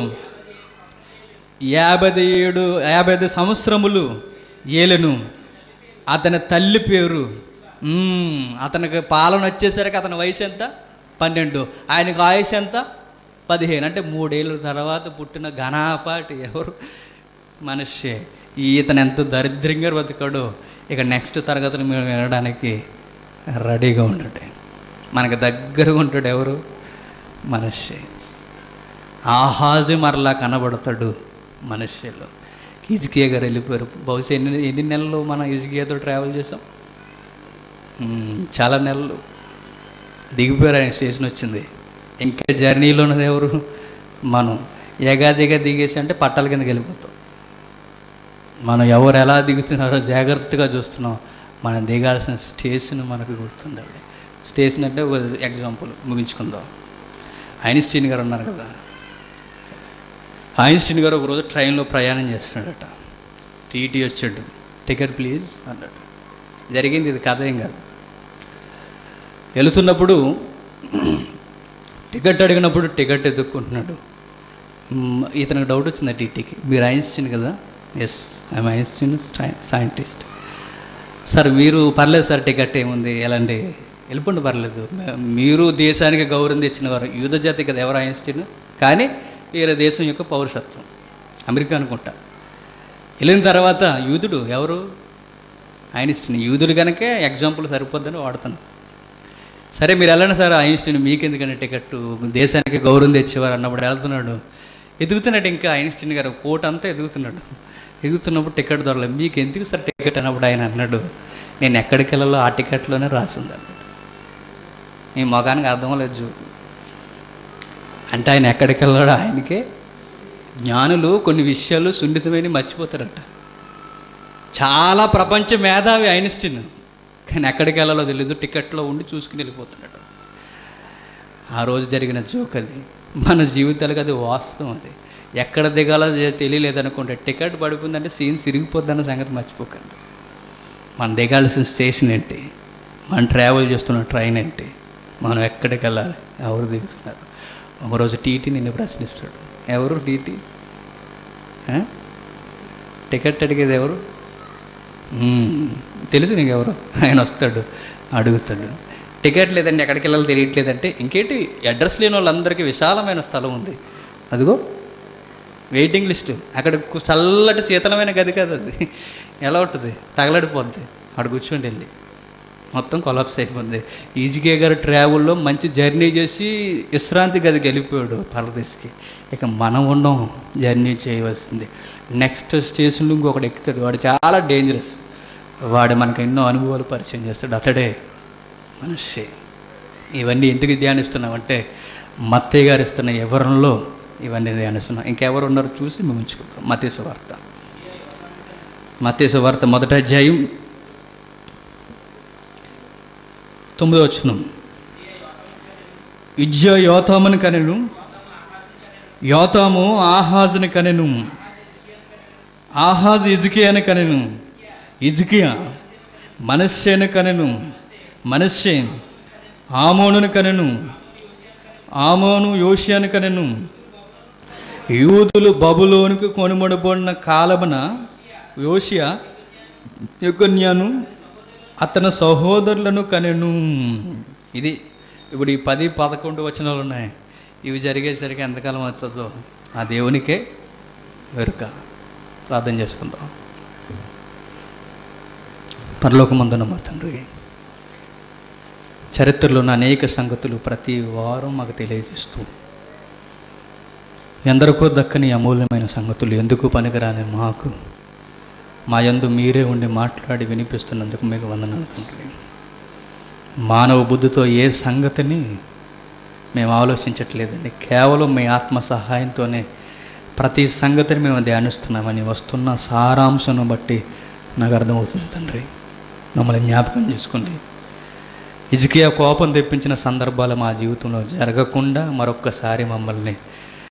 యాభై ఏడు యాభై ఐదు సంవత్సరములు ఏలెను అతని తల్లి పేరు మ్మ్, అతనికి పాలన వచ్చేసరికి అతని వయసు ఎంత పన్నెండు ఆయనకు ఆయుష్ ఎంత పదిహేను అంటే మూడేళ్ళ తర్వాత పుట్టిన ఘనాపాటి ఎవరు మనిషి ఇతను ఎంత దరిద్రంగా బతికాడో ఇక నెక్స్ట్ తరగతులు మేము వినడానికి రెడీగా ఉండండి మనకు దగ్గరగా ఉంటాడు ఎవరు మనిషి ఆహాజు మరలా కనబడతాడు మనుష్యలో ఇజ్కియా గారు వెళ్ళిపోయారు బహుశా ఎన్ని ఎన్ని నెలలు మనం ఇజ్కియాతో ట్రావెల్ చేసాం మ్మ్, చాలా నెలలు దిగిపోయారు ఆయన స్టేషన్ వచ్చింది ఇంకా జర్నీలో ఉన్నది ఎవరు మనం ఎగాదిగా దిగేసి అంటే పట్టాల కిందకి వెళ్ళిపోతాం మనం ఎవరు ఎలా దిగుతున్నారో జాగ్రత్తగా చూస్తున్నాం మనం దిగాల్సిన స్టేషన్ మనకు గుర్తుండాలి స్టేషన్ అంటే ఒక ఎగ్జాంపుల్ ముగించుకుందాం ఐన్స్టీన్ గారు ఉన్నారు కదా ఐన్స్టీన్ గారు ఒకరోజు ట్రైన్లో ప్రయాణం చేస్తున్నాడట టీటీ వచ్చాడు టికెట్ ప్లీజ్ అన్నాడు జరిగింది ఇది కథ ఏం కాదు వెళుతున్నప్పుడు టికెట్ అడిగినప్పుడు టికెట్ ఎదుక్కుంటున్నాడు మ్, ఇతనికి డౌట్ వచ్చింది టీటీకి మీరు ఐన్స్టీన్ కదా yes I'm Einstein scientist sir మీరు పర్లేదు సార్ టికెట్ ఏముంది ఎలాంటి వెళ్ళిపోండి పర్లేదు మ- మీరు దేశానికి గౌరవం తెచ్చినవారు యూద జాతి కదా ఎవరు ఐన్స్టీన్ కానీ వేరే దేశం యొక్క పౌరసత్వం అమెరికా అనుకుంటా వెళ్ళిన తర్వాత యూదుడు ఎవరు ఐన్స్టీన్ యూదుడు కనుకే ఎగ్జాంపుల్ సరిపోద్దని వాడుతాను సరే మీరు వెళ్ళండి సార్ ఐన్స్టీన్ మీకెందుకని టికెట్ దేశానికి గౌరవం తెచ్చేవారు అన్నప్పుడు వెళ్తున్నాడు ఎదుగుతున్నాడు ఇంకా ఐన్స్టీన్ గారు కోట్ అంతా ఎదుగుతున్నాడు ఎదుగుతున్నప్పుడు టికెట్ దొరలేదు మీకు ఎందుకు సార్ టికెట్ అన్నప్పుడు ఆయన అన్నాడు నేను ఎక్కడికి వెళ్ళాలో ఆ టికెట్లోనే రాసింది అన్నాడు మీ మొగానికి అర్థం లేదు చూ అంటే ఆయన ఎక్కడికి వెళ్ళాడో ఆయనకే జ్ఞానులు కొన్ని విషయాలు సున్నితమైన మర్చిపోతారట చాలా ప్రపంచ మేధావి ఐన్స్టీన్ కానీ ఎక్కడికి వెళ్ళాలో తెలియదు టికెట్లో ఉండి చూసుకుని వెళ్ళిపోతున్నాడు ఆ రోజు జరిగిన జోక్ అది మన జీవితాలకు అది వాస్తవం అది ఎక్కడ దిగాలో తె- తెలియలేదనుకుంటే టికెట్ పడిపోయిందంటే సీన్ సిరిగిపోద్దన్న సంగతి మర్చిపోకండి మనం దిగాల్సిన స్టేషన్ ఏంటి మనం ట్రావెల్ చేస్తున్న ట్రైన్ ఏంటి మనం ఎక్కడికి వెళ్ళాలి ఎవరు దిగుతున్నారు ఒకరోజు టీటీ నిన్ను ప్రశ్నిస్తాడు ఎవరు టీటీ ఆ? టికెట్ అడిగేది ఎవరు మ్మ్. తెలుసు నీకు ఎవరు ఆయన వస్తాడు అడుగుతాడు టికెట్ లేదండి ఎక్కడికి వెళ్ళాలో తెలియట్లేదంటే ఇంకేంటి అడ్రస్ లేని వాళ్ళందరికీ విశాలమైన స్థలం ఉంది అదిగో వెయిటింగ్ లిస్టు అక్కడ కు- చల్లటి శీతలమైన గది కాదు అది ఎలా ఉంటుంది తగలడిపోద్ది అక్కడ కూర్చోండి వెళ్ళి మొత్తం కొలాప్స్ అయిపోయింది ఈజీకే గారు ట్రావెల్లో మంచి జర్నీ చేసి విశ్రాంతి గదికి వెళ్ళిపోయాడు పరదేశ్కి ఇక మనం ఉండం జర్నీ చేయవలసింది నెక్స్ట్ స్టేషన్లో ఇంకొకటి ఎక్కుతాడు వాడు చాలా డేంజరస్ వాడు మనకు ఎన్నో అనుభవాలు పరిచయం చేస్తాడు అతడే మనిషి ఇవన్నీ ఎందుకు ధ్యానిస్తున్నామంటే మత్తయ్య గారు ఇస్తున్న వివరణలో ఇవన్నీ ధ్యానిస్తున్నాం ఇంకెవరు ఉన్నారో చూసి మేము ఉంచుకుంటాం మతేసు వార్త మతేసు వార్త మొదట అధ్యాయం తొమ్మిదో వచ్చిన ఇజ్జ యోతామును కనెను యోతాము ఆహాజుని కనెను ఆహాజు ఇజుకియాని కనెను ఇజుకియా మనస్సేను కనెను మనస్సే ఆమోనును కనెను ఆమోను యోషియాను కనెను యూదులు బబులోనికి కొనుమడబడిన కాలమున యోషియా యొకొన్యాను అతని సహోదరులను కనెను ఇది ఇప్పుడు ఈ పది పదకొండు వచనాలు ఉన్నాయి ఇవి జరిగేసరికి ఎంతకాలం అవుతుందో ఆ దేవునికే వెరుక ప్రార్థన చేసుకుందాం పరలోకమందున మా తండ్రి చరిత్రలోని అనేక సంగతులు ప్రతి వారం మాకు తెలియజేస్తూ ఎందరికో దక్కని అమూల్యమైన సంగతులు ఎందుకు పనికిరాని మాకు మా యందు మీరే ఉండి మాట్లాడి వినిపిస్తున్నందుకు మీకు వందనాలు తండ్రి మానవ బుద్ధితో ఏ సంగతిని మేము ఆలోచించట్లేదండి కేవలం మీ ఆత్మ సహాయంతోనే ప్రతి సంగతిని మేము ధ్యానిస్తున్నామని వస్తున్న సారాంశను బట్టి నాకు అర్థమవుతుంది తండ్రి మమ్మల్ని జ్ఞాపకం చేసుకోండి ఇజికియా కోపం తెప్పించిన సందర్భాలు మా జీవితంలో జరగకుండా మరొక్కసారి మమ్మల్ని